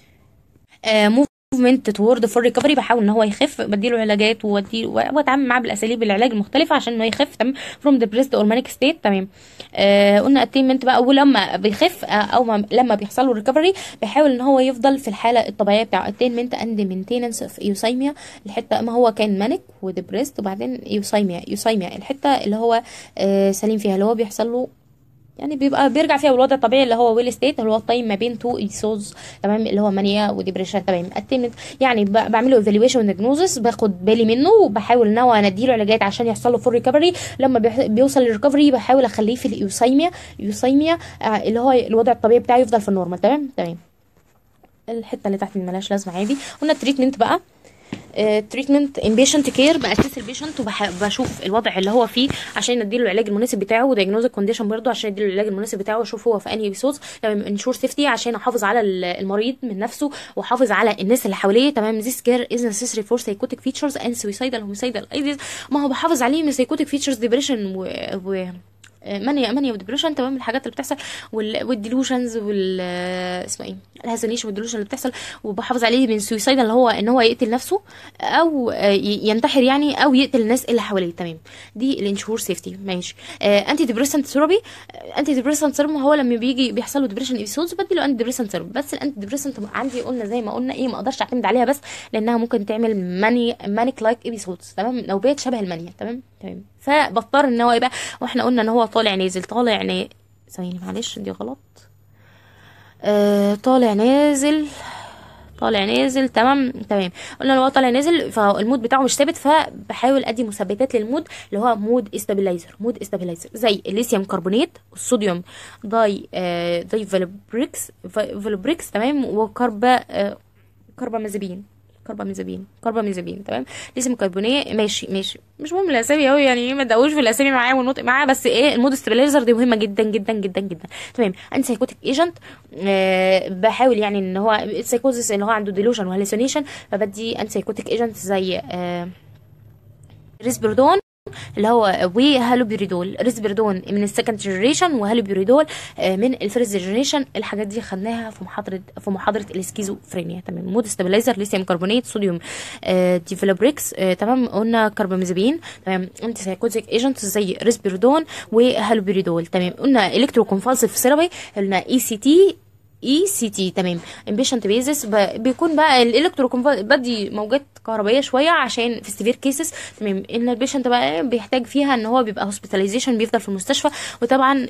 آه موفمنت تورد فور ريكفري بحاول ان هو يخف بديله علاجات واديله واتعامل معاه بالاساليب العلاج المختلفه عشان انه يخف تمام فروم ديبريسد اور مانيك ستيت تمام آه قلنا اتينمنت بقى ولما بيخف آه او ما لما بيحصل له ريكفري بيحاول ان هو يفضل في الحاله الطبيعيه بتاعه اتينمنت اند مينتيننس اوف يوسايميا الحته ما هو كان مانيك وديبريسد وبعدين يوسايميا يوسايميا الحته اللي هو آه سليم فيها اللي هو بيحصل له يعني بيبقى بيرجع فيها بالوضع الطبيعي اللي هو ويل ستيت اللي هو التايم ما بين تو ايسوز تمام اللي هو مانيا وديبريشن تمام اتمت يعني بعمل له ايفالويشن وديagnosis باخد بالي منه وبحاول ان هو اديله علاجات عشان يحصل له فول ريكفري لما بيوصل للريكفري بحاول اخليه في الايوسايميا يوسايميا آه اللي هو الوضع الطبيعي بتاعه يفضل في النورمال تمام تمام الحته اللي تحت ملهاش لازمه عادي قلنا التريتمنت بقى تريتمنت ان بيشنت كير باسس البيشنت وبشوف الوضع اللي هو فيه عشان اديله العلاج المناسب بتاعه ودايجنوز الكونديشن برضه عشان اديله العلاج المناسب بتاعه واشوف هو في انهي ايبيسودز تمام انشور سيفتي عشان احافظ على المريض من نفسه واحافظ على الناس اللي حواليه تمام ذيس كير از نيسيسري فور سايكوتيك فيتشرز اند سويسايدال هوميسايدال ايديز ما هو بحافظ عليه من سايكوتيك فيتشرز ديبريشن و, و... مانيا مانيا وديبريشن تمام الحاجات اللي بتحصل والديلوشنز وال اسمه ايه الهزنيشن والديلوشن اللي بتحصل وبحافظ عليه من سويسايد اللي هو ان هو يقتل نفسه او ينتحر يعني او يقتل الناس اللي حواليه تمام دي الانشور سيفتي ماشي آه انتي ديبريسنت ثيرابي انتي ديبريسنت ثيرابي هو لما بيجي بيحصل له ديبريشن ايبيسودز بديله انتي ديبريسنت ثيرابي بس الانتي ديبريسنت عندي قلنا زي ما قلنا ايه ما اقدرش اعتمد عليها بس لانها ممكن تعمل ماني مانيك لايك ايبيسودز تمام نوبات شبه المانيا تمام تمام فبضطر ان هو يبقى واحنا قلنا ان هو طالع نازل طالع نا ثواني معلش دي غلط آه طالع نازل طالع نازل تمام تمام قلنا لو هو طالع نازل فالمود بتاعه مش ثابت فبحاول ادي مثبتات للمود اللي هو مود استابيلايزر مود استابيلايزر زي الليثيوم كربونات الصوديوم داي آه داي فالبريكس فالبريكس تمام وكربا آه كربامازيبين كربامازيبين كربامازيبين تمام ليثيوم كربونيه ماشي ماشي مش مهم الاسامي قوي يعني ما تدقوش في الاسامي معايا والنطق معايا بس ايه المود ستابيلايزر دي مهمه جدا جدا جدا جدا تمام انتي سايكوتيك ايجنت آه بحاول يعني ان هو السايكوزيس اللي هو عنده ديلوجن وهلوسينيشن فبدي انتي سايكوتيك ايجنت زي آه ريسبردون اللي هو وهالوبيريدول ريسبردون من السكند جنريشن وهالوبيريدول من الفيرست جنريشن الحاجات دي خدناها في محاضره في محاضره الاسكيزوفرينيا تمام مود ستابيلايزر ليثيوم كربونات صوديوم ديفلوبريكس تمام قلنا كربامازيبين تمام انتي سايكوتيك ايجنت زي ريسبردون وهالوبيريدول تمام قلنا الكترو كونفالسيف ثيرابي قلنا اي سي تي اي سي تي تمام امبيشنت بيزس بيكون بقى الالكترو بدي موجات كهربائيه شويه عشان في سيفير كيسز تمام ان البيشنت بقى بيحتاج فيها ان هو بيبقى هوسبيتاليزيشن بيفضل في المستشفى وطبعا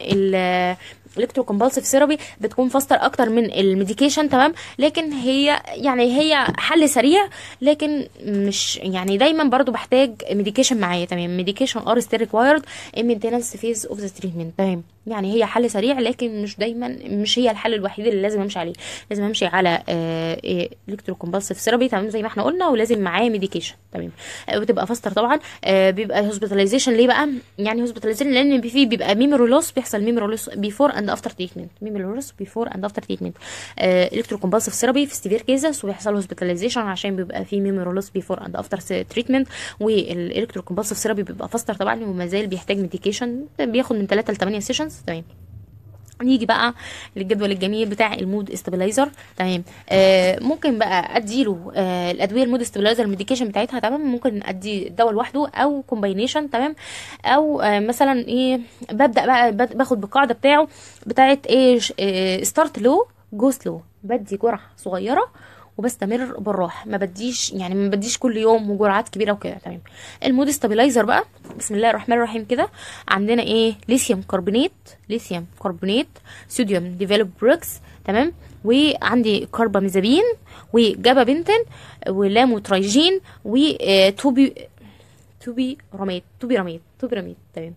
الالكترو كومبالسيف ثيرابي بتكون فاستر اكتر من الميديكيشن تمام لكن هي يعني هي حل سريع لكن مش يعني دايما برضو بحتاج ميديكيشن معايا تمام ميديكيشن ار ستيل ريكوايرد ان مينتيننس فيز اوف ذا تريتمنت تمام يعني هي حل سريع لكن مش دايما مش هي الحل الوحيد اللي لازم امشي عليه لازم امشي على الكترو كومبالسيف ثيرابي تمام زي ما احنا قلنا ولازم معاه ميديكيشن تمام بتبقى فاستر طبعا آه بيبقى هوسبيتاليزيشن ليه بقى يعني هوسبيتاليزيشن لان فيه بيبقى ميموري لوس بيحصل ميموري لوس بيفور اند افتر تريتمنت ميموري لوس بيفور اند افتر تريتمنت الكترو كومبالسيف ثيرابي في سيفير كيسز وبيحصل هوسبيتاليزيشن عشان بيبقى فيه ميموري لوس بيفور اند افتر تريتمنت والالكترو كومبالسيف ثيرابي بيبقى فاستر طبعا وما زال بيحتاج ميديكيشن بياخد من 3 ل 8 سيشنز تمام نيجي بقى للجدول الجميل بتاع المود استابلايزر تمام آه ممكن بقى اديله آه الادويه المود استابلايزر الميديكيشن بتاعتها تمام ممكن ادي دواء لوحده او كومباينيشن تمام او آه مثلا ايه ببدا بقى باخد بالقاعده بتاعه بتاعت ايه آه ستارت لو جو سلو بدي جرعه صغيره وبستمر بالراحه ما بديش يعني ما بديش كل يوم وجرعات كبيره وكده تمام المود ستابلايزر بقى بسم الله الرحمن الرحيم كده عندنا ايه ليثيوم كربونات ليثيوم كربونات صوديوم ديفلوب بروكس تمام وعندي كربامازابين وجابابنتين ولاموترايجين وتوبي توبي رماد توبي رماد توبي رماد تمام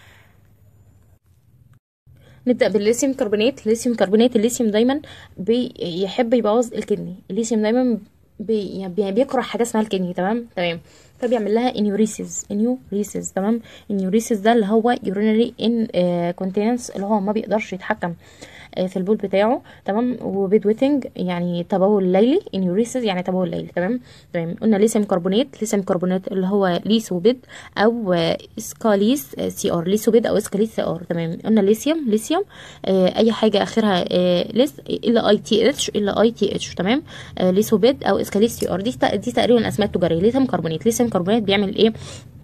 نبدا بالليثيوم كربونات الليثيوم كربونات الليثيوم دايما بيحب يبوظ الكدني الليثيوم دايما بي يعني بيكره حاجه اسمها الكدني تمام تمام فبيعمل لها انيوريسيس انيوريسيس تمام انيوريسيس ده اللي هو يورينري ان كونتيننس اللي هو ما بيقدرش يتحكم في البول بتاعه تمام وبيد ويتنج يعني تبول ليلي انيوريسيس يعني تبول ليلي تمام تمام قلنا ليثيوم كربونات ليثيوم كربونات اللي هو ليسوبيد او اسكاليس سي ار ليسوبيد او اسكاليس سي ار تمام قلنا ليثيوم ليثيوم آه اي حاجه اخرها آه ليس الا اي تي اتش الا اي تي اتش تمام آه ليسوبيد او اسكاليس سي ار دي دي تقريبا الاسماء التجاريه ليثيوم كربونات ليثيوم كربونات بيعمل ايه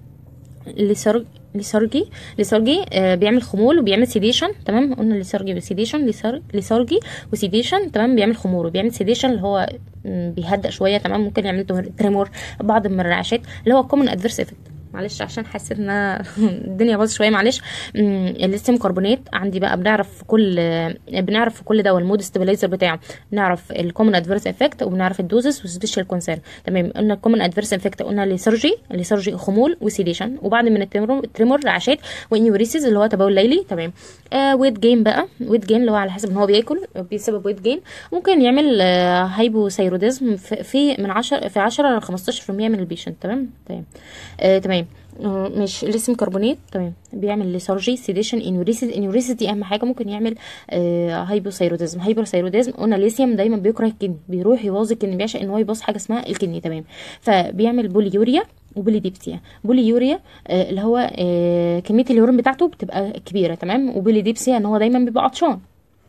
لسرج لسرجي لسرجي آه بيعمل خمول وبيعمل سيديشن تمام قلنا لسرجي وسيديشن لسر لسرجي وسيديشن تمام بيعمل خمول وبيعمل سيديشن اللي هو بيهدأ شويه تمام ممكن يعمل تريمور بعض من الرعشات اللي هو كومن ادفيرس افكت معلش عشان حسيت ان الدنيا باظت شويه معلش الليثيوم كربونات عندي بقى بنعرف في كل بنعرف في كل دواء المود ستابلايزر بتاعه بنعرف الكومن ادفيرس افكت وبنعرف الدوزس والسبيشال كونسيرن تمام قلنا الكومن ادفيرس افكت قلنا ليسرجي ليسرجي خمول وسيديشن وبعد من التريمور رعشات وانيوريسيس اللي هو تبول ليلي تمام آه ويت جين بقى ويت جين اللي هو على حسب ان هو بياكل بيسبب ويت جين ممكن يعمل آه هايبوثايروديزم في من 10 في 10 ل 15% من البيشنت تمام تمام آه تمام مش ليثيوم كربونات تمام بيعمل ليسارجي سيديشن انيوريسيس انيوريسيس دي اهم حاجه ممكن يعمل آه هايبوثايروديزم هايبوثايروديزم قلنا ليثيوم دايما بيكره الكدني بيروح يبوظ الكدني بيعشق ان هو يبوظ حاجه اسمها الكدني تمام فبيعمل بوليوريا وبوليديبسيا بوليوريا آه اللي هو آه كميه اليورين بتاعته بتبقى كبيره تمام وبوليديبسيا ان هو دايما بيبقى عطشان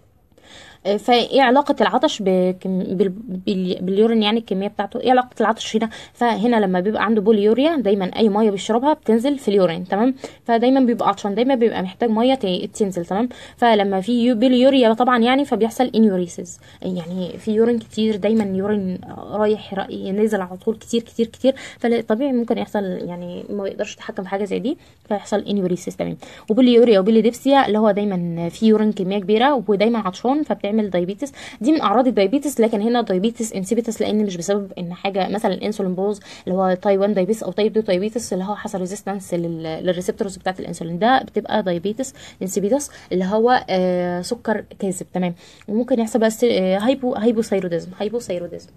فايه علاقه العطش بكم... بال... باليورين يعني الكميه بتاعته ايه علاقه العطش هنا فهنا لما بيبقى عنده بوليوريا دايما اي ميه بيشربها بتنزل في اليورين تمام فدايما بيبقى عطشان دايما بيبقى محتاج ميه تنزل تمام فلما في بوليوريا طبعا يعني فبيحصل انيوريسيس يعني في يورين كتير دايما يورين رايح نازل على طول كتير كتير كتير فطبيعي ممكن يحصل يعني ما يقدرش يتحكم في حاجه زي دي فيحصل انيوريسيس تمام وبوليوريا وبوليديبسيا اللي هو دايما في يورين كميه كبيره ودايما عطشان فبتعمل بتعمل دايبيتس دي من اعراض الدايبيتس لكن هنا دايبيتس انسيبيتس لان مش بسبب ان حاجه مثلا الانسولين بوز اللي هو تايب 1 دايبيتس او تايب 2 دايبيتس اللي هو حصل ريزيستنس للريسبتورز بتاعت الانسولين ده بتبقى دايبيتس انسيبيتس اللي هو آه سكر كاذب تمام وممكن يحصل بقى هايبو هايبوثايروديزم هايبوثايروديزم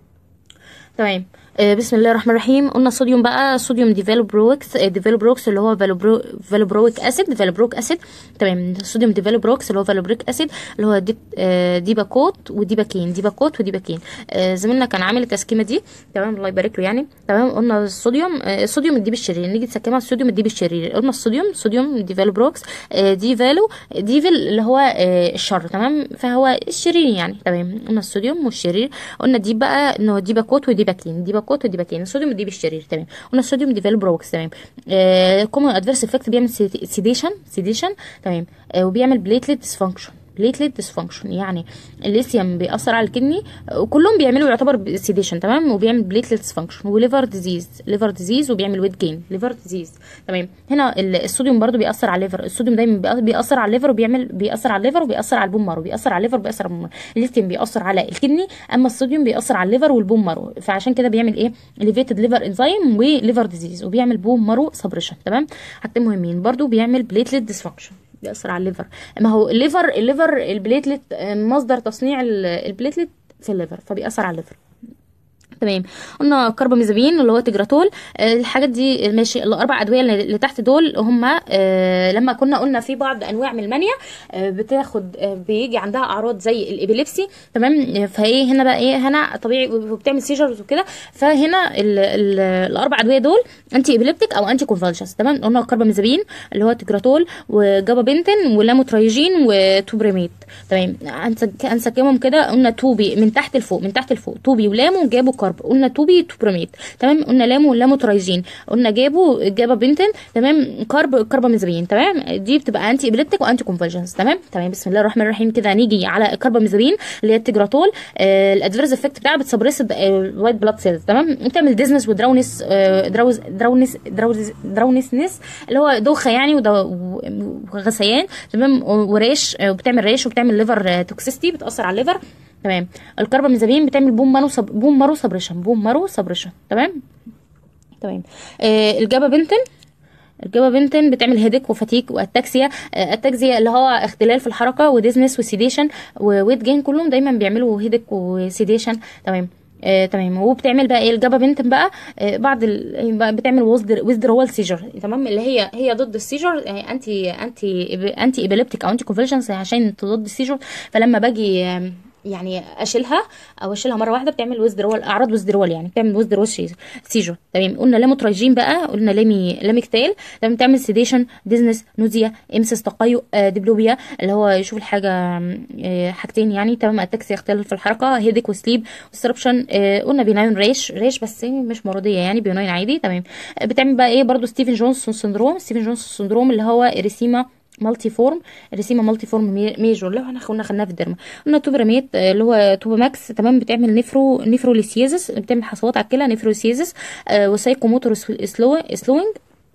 تمام آه، بسم الله الرحمن الرحيم قلنا الصوديوم بقى صوديوم ديفلوبروكس ديفلوبروكس اللي هو فالوبرو فالوبرويك اسيد فالوبروك اسيد تمام الصوديوم ديفلوبروكس اللي هو فالوبريك اسيد اللي هو ديب آه، ديباكوت وديباكين ديباكوت وديباكين آه، زميلنا كان عامل التسكيمه دي تمام الله يبارك له يعني تمام قلنا الصوديوم آه، الصوديوم الديب الشرير نيجي نسكمها الصوديوم الديب الشرير قلنا الصوديوم صوديوم ديفلوبروكس آه، ديفالو ديفل اللي هو آه، الشر تمام فهو الشرير يعني تمام قلنا الصوديوم والشرير قلنا دي بقى انه ديباكوت وديباكين ديباكوت وديباكين الصوديوم الديب الشرير تمام قلنا الصوديوم ديفلوبروكس تمام كومن ادفيرس افكت بيعمل سيديشن سيديشن تمام آه، وبيعمل بليتلت ديسفانكشن بليتلت ديسفانكشن يعني الليثيوم بيأثر على الكدني وكلهم بيعملوا يعتبر سيديشن تمام وبيعمل بليتلت ديسفانكشن وليفر ديزيز ليفر ديزيز وبيعمل ويت جين ليفر ديزيز تمام هنا ال- الصوديوم برضو بيأثر على الليفر الصوديوم دايما بيأ- بيأثر على الليفر وبيعمل بيأثر على الليفر وبيأثر على البون مارو بيأثر على الليفر بيأثر على البون مارو الليثيوم بيأثر على الكدني اما الصوديوم بيأثر على الليفر والبون مارو فعشان كده بيعمل ايه ليفيتد ليفر انزيم وليفر ديزيز وبيعمل بون مارو سبريشن تمام حاجتين مهمين برضو بيعمل بليتلت ديسفانكشن بيأثر على الليفر ما هو الليفر الليفر البليتلت آه، مصدر تصنيع ال- البليتلت في الليفر فبيأثر على الليفر تمام قلنا كرباميزابين اللي هو تجراتول آه، الحاجات دي ماشي الاربع ادويه اللي اللي تحت دول هم لما كنا قلنا في بعض انواع من المانيا آه، بتاخد آه، بيجي عندها اعراض زي الابيليبسي تمام آه، فايه هنا بقى ايه هنا طبيعي وبتعمل سيجرز وكده فهنا ال ال الاربع ادويه دول انتي ابيليبتيك او انتي كونفالشنس تمام قلنا الكرباميزابين اللي هو تجراتول وجابابنتين ولاموترايجين وتوبريميت تمام هنسك- هنسكمهم كده قلنا توبي من تحت لفوق من تحت لفوق توبي ولامو جابوا كارب قلنا توبي توبريميت تمام قلنا لامو لاموترايجين قلنا جابوا جابابنتين تمام كارب كرباميزابين تمام دي بتبقى انتي ابيليبتيك وانتي كونفالشنس تمام تمام بسم الله الرحمن الرحيم كده هنيجي على الكرباميزابين اللي هي التجراتول آه الادفيرس افكت بتاعها بتسبريس الوايت بلاد سيلز تمام بتعمل ديزنس ودراونس آه دراوز دراونس دراوز دراونسنس اللي هو دوخه يعني ودو- وغثيان تمام وريش آه، وبتعمل ريش وبتعمل ليفر توكسيستي بتاثر على الليفر تمام الكرباميزابين بتعمل بوم مارو سب... بوم مارو سبريشن بوم مارو سبريشن تمام تمام آه الجابا بنتن الجابا بنتن بتعمل هيدك وفاتيك واتاكسيا آه، اتاكسيا اللي هو اختلال في الحركه وديزنس وسيديشن وويت جين كلهم دايما بيعملوا هيدك وسيديشن تمام آه، تمام وبتعمل بقى ايه الجابا بنتن بقى آه، بعض ال... بقى بتعمل ويزدرول سيجر تمام اللي هي هي ضد السيجر يعني انتي انتي انتي ايبيليبتيك او انتي كونفلشنس عشان تضد السيجر فلما باجي آم، يعني اشيلها او اشيلها مره واحده بتعمل ويزدرول اعراض ويزدرول يعني بتعمل ويزدرول سيجر تمام قلنا لاموترايجين بقى قلنا لامي لاميكتال تمام بتعمل سيديشن ديزنس نوزيا امسس تقيؤ آه، ديبلوبيا اللي هو يشوف الحاجه آه، حاجتين يعني تمام اتاكسي اختلال في الحركه هيدك وسليب ديستربشن قلنا بيناين ريش ريش بس مش مرضيه يعني بيناين عادي تمام آه، بتعمل بقى ايه برضو ستيفن جونسون سندروم ستيفن جونسون سندروم اللي هو اريسيما مالتي فورم ريسيما مالتي فورم مي- ميجور اللي هو احنا كنا خدناها في الدرما قلنا توبراميت آه، اللي هو توباماكس تمام بتعمل نفرو نفروليسيزس بتعمل حصوات على الكلى نفروليسيزس آه وسايكوموتور سلو سلوينج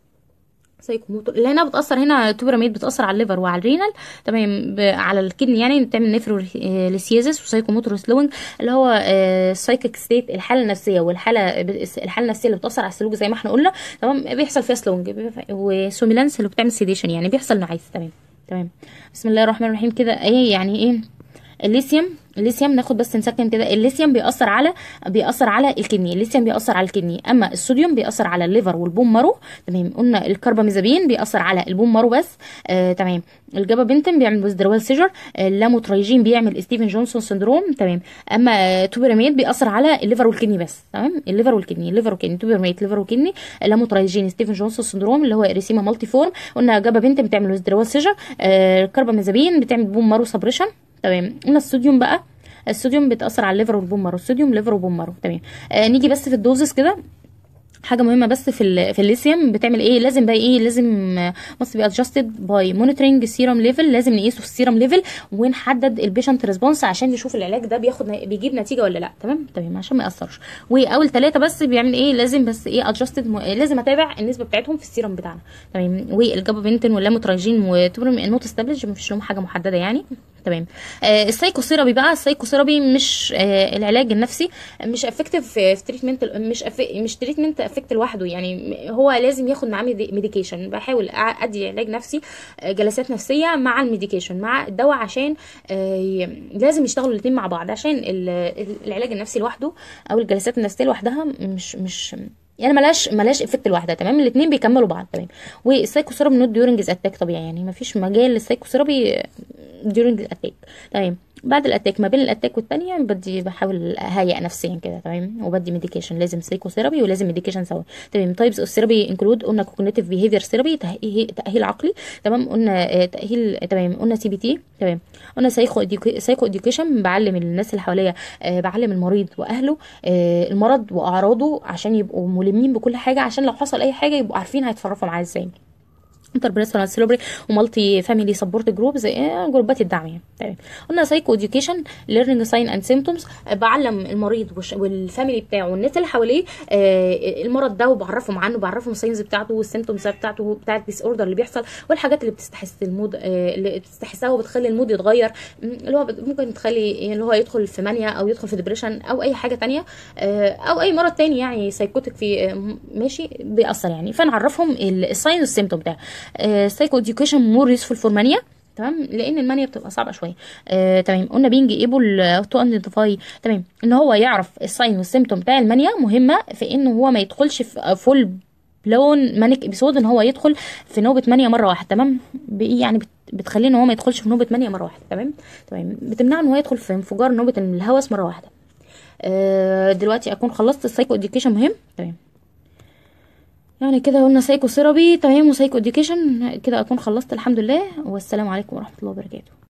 سايكوموتور اللي هنا بتاثر هنا توبراميد بتاثر على الليفر وعلى الرينال تمام ب- على الكدني يعني بتعمل نفروليسيزس وسايكوموتور سلوينج اللي هو السايكيك ستيت الحاله النفسيه والحاله الحاله النفسيه اللي بتاثر على السلوك زي ما احنا قلنا تمام بيحصل فيها سلوينج وسوميلانس اللي بتعمل سيديشن يعني بيحصل نعاس تمام تمام بسم الله الرحمن الرحيم كده ايه يعني ايه الليثيوم الليثيوم ناخد بس نسكن كده الليثيوم بيأثر على بيأثر على الكدني الليثيوم بيأثر على الكدني اما الصوديوم بيأثر على الليفر والبون مارو تمام قلنا الكرباميزابين بيأثر على البون مارو بس آه تمام الجابا بنتن بيعمل ويزدرول سيجر اللاموترايجين بيعمل ستيفن جونسون سندروم تمام اما آه، توبراميد بيأثر على الليفر والكدني بس تمام الليفر والكدني الليفر والكدني توبراميد ليفر والكدني اللاموترايجين ستيفن جونسون سندروم اللي هو اريسيما مالتي فورم قلنا جابا بنتن بتعمل ويزدرول سيجر آه الكرباميزابين بتعمل بون مارو سبريشن تمام قلنا الصوديوم بقى الصوديوم بتاثر على الليفر والبون مارو الصوديوم ليفر وبون مارو تمام آه نيجي بس في الدوزس كده حاجه مهمه بس في ال في الليثيوم بتعمل ايه لازم بقى ايه لازم must be adjusted by monitoring السيرم ليفل لازم نقيسه في السيرم ليفل ونحدد البيشنت ريسبونس عشان نشوف العلاج ده بياخد بيجيب نتيجه ولا لا تمام تمام عشان ما ياثرش واول ثلاثه بس بيعمل ايه لازم بس ايه adjusted م... لازم اتابع النسبه بتاعتهم في السيرم بتاعنا تمام والجابابنتين واللاموترايجين وتوبرم النوت استابلج مفيش لهم حاجه محدده يعني تمام آه السايكوثيرابي بقى السايكوثيرابي مش آه العلاج النفسي مش افكتيف في تريتمنت مش أف... مش تريتمنت افكت لوحده يعني هو لازم ياخد معاه ميديكيشن بحاول أع- ادي علاج نفسي آه، جلسات نفسيه مع الميديكيشن مع الدواء عشان آه، ي- لازم يشتغلوا الاثنين مع بعض عشان ال- ال- العلاج النفسي لوحده او الجلسات النفسيه لوحدها مش مش يعني ملاش ملاش افكت لوحدها تمام الاثنين بيكملوا بعض تمام والسايكوثيرابي نوت ديورنج اتاك طبيعي يعني مفيش مجال للسايكوثيرابي ديورنج الاتاك تمام بعد الاتاك ما بين الاتاك والتانية بدي بحاول اهيئ نفسيا كده تمام وبدي ميديكيشن لازم سايكوثيرابي ولازم ميديكيشن سوا تمام تايبس اوف ثيرابي انكلود قلنا كوجنيتيف بيهيفير ثيرابي تاهيل تاهيل عقلي تمام قلنا آه، تاهيل تمام قلنا سي بي تي تمام قلنا سايكو سايكو اديوكيشن بعلم الناس اللي حواليا آه، بعلم المريض واهله آه، المرض واعراضه عشان يبقوا ملمين بكل حاجه عشان لو حصل اي حاجه يبقوا عارفين هيتصرفوا معاه ازاي انتربرسونال سيلبري ومالتي فاميلي سبورت جروب زي آه، جروبات الدعم يعني تمام قلنا سايكو اديوكيشن ليرنينج ساين اند سيمتومز بعلم المريض والش- والفاميلي بتاعه والناس اللي حواليه آه، المرض ده وبعرفهم عنه بعرفهم الساينز بتاعته والسيمتومز بتاعته بتاعه الديس اوردر اللي بيحصل والحاجات اللي بتستحس المود آه، اللي بتستحسها وبتخلي المود يتغير م، اللي هو بت- ممكن تخلي اللي هو يدخل في مانيا او يدخل في ديبريشن او اي حاجه تانية آه، او اي مرض تاني يعني سايكوتك في آه، ماشي بيأثر يعني فنعرفهم الساين والسيمتوم بتاعه سايكو اديوكيشن مور يوسفول فور مانيا تمام لان المانيا بتبقى صعبه شويه آه، تمام قلنا بينج ايبل تو ايدنتيفاي تمام ان هو يعرف الساين والسيمتوم بتاع المانيا مهمه في ان هو ما يدخلش في فول بلون مانيك ابيسود ان هو يدخل في نوبه مانيا مره واحده تمام بإيه يعني بت- بتخليه ان هو ما يدخلش في نوبه مانيا مره واحده تمام تمام بتمنعه ان هو يدخل في انفجار نوبه الهوس مره واحده آه، دلوقتي اكون خلصت السايكو اديوكيشن مهم تمام يعني كده قلنا سايكو ثيرابي تمام وسايكو اديوكيشن كده اكون خلصت الحمد لله والسلام عليكم ورحمه الله وبركاته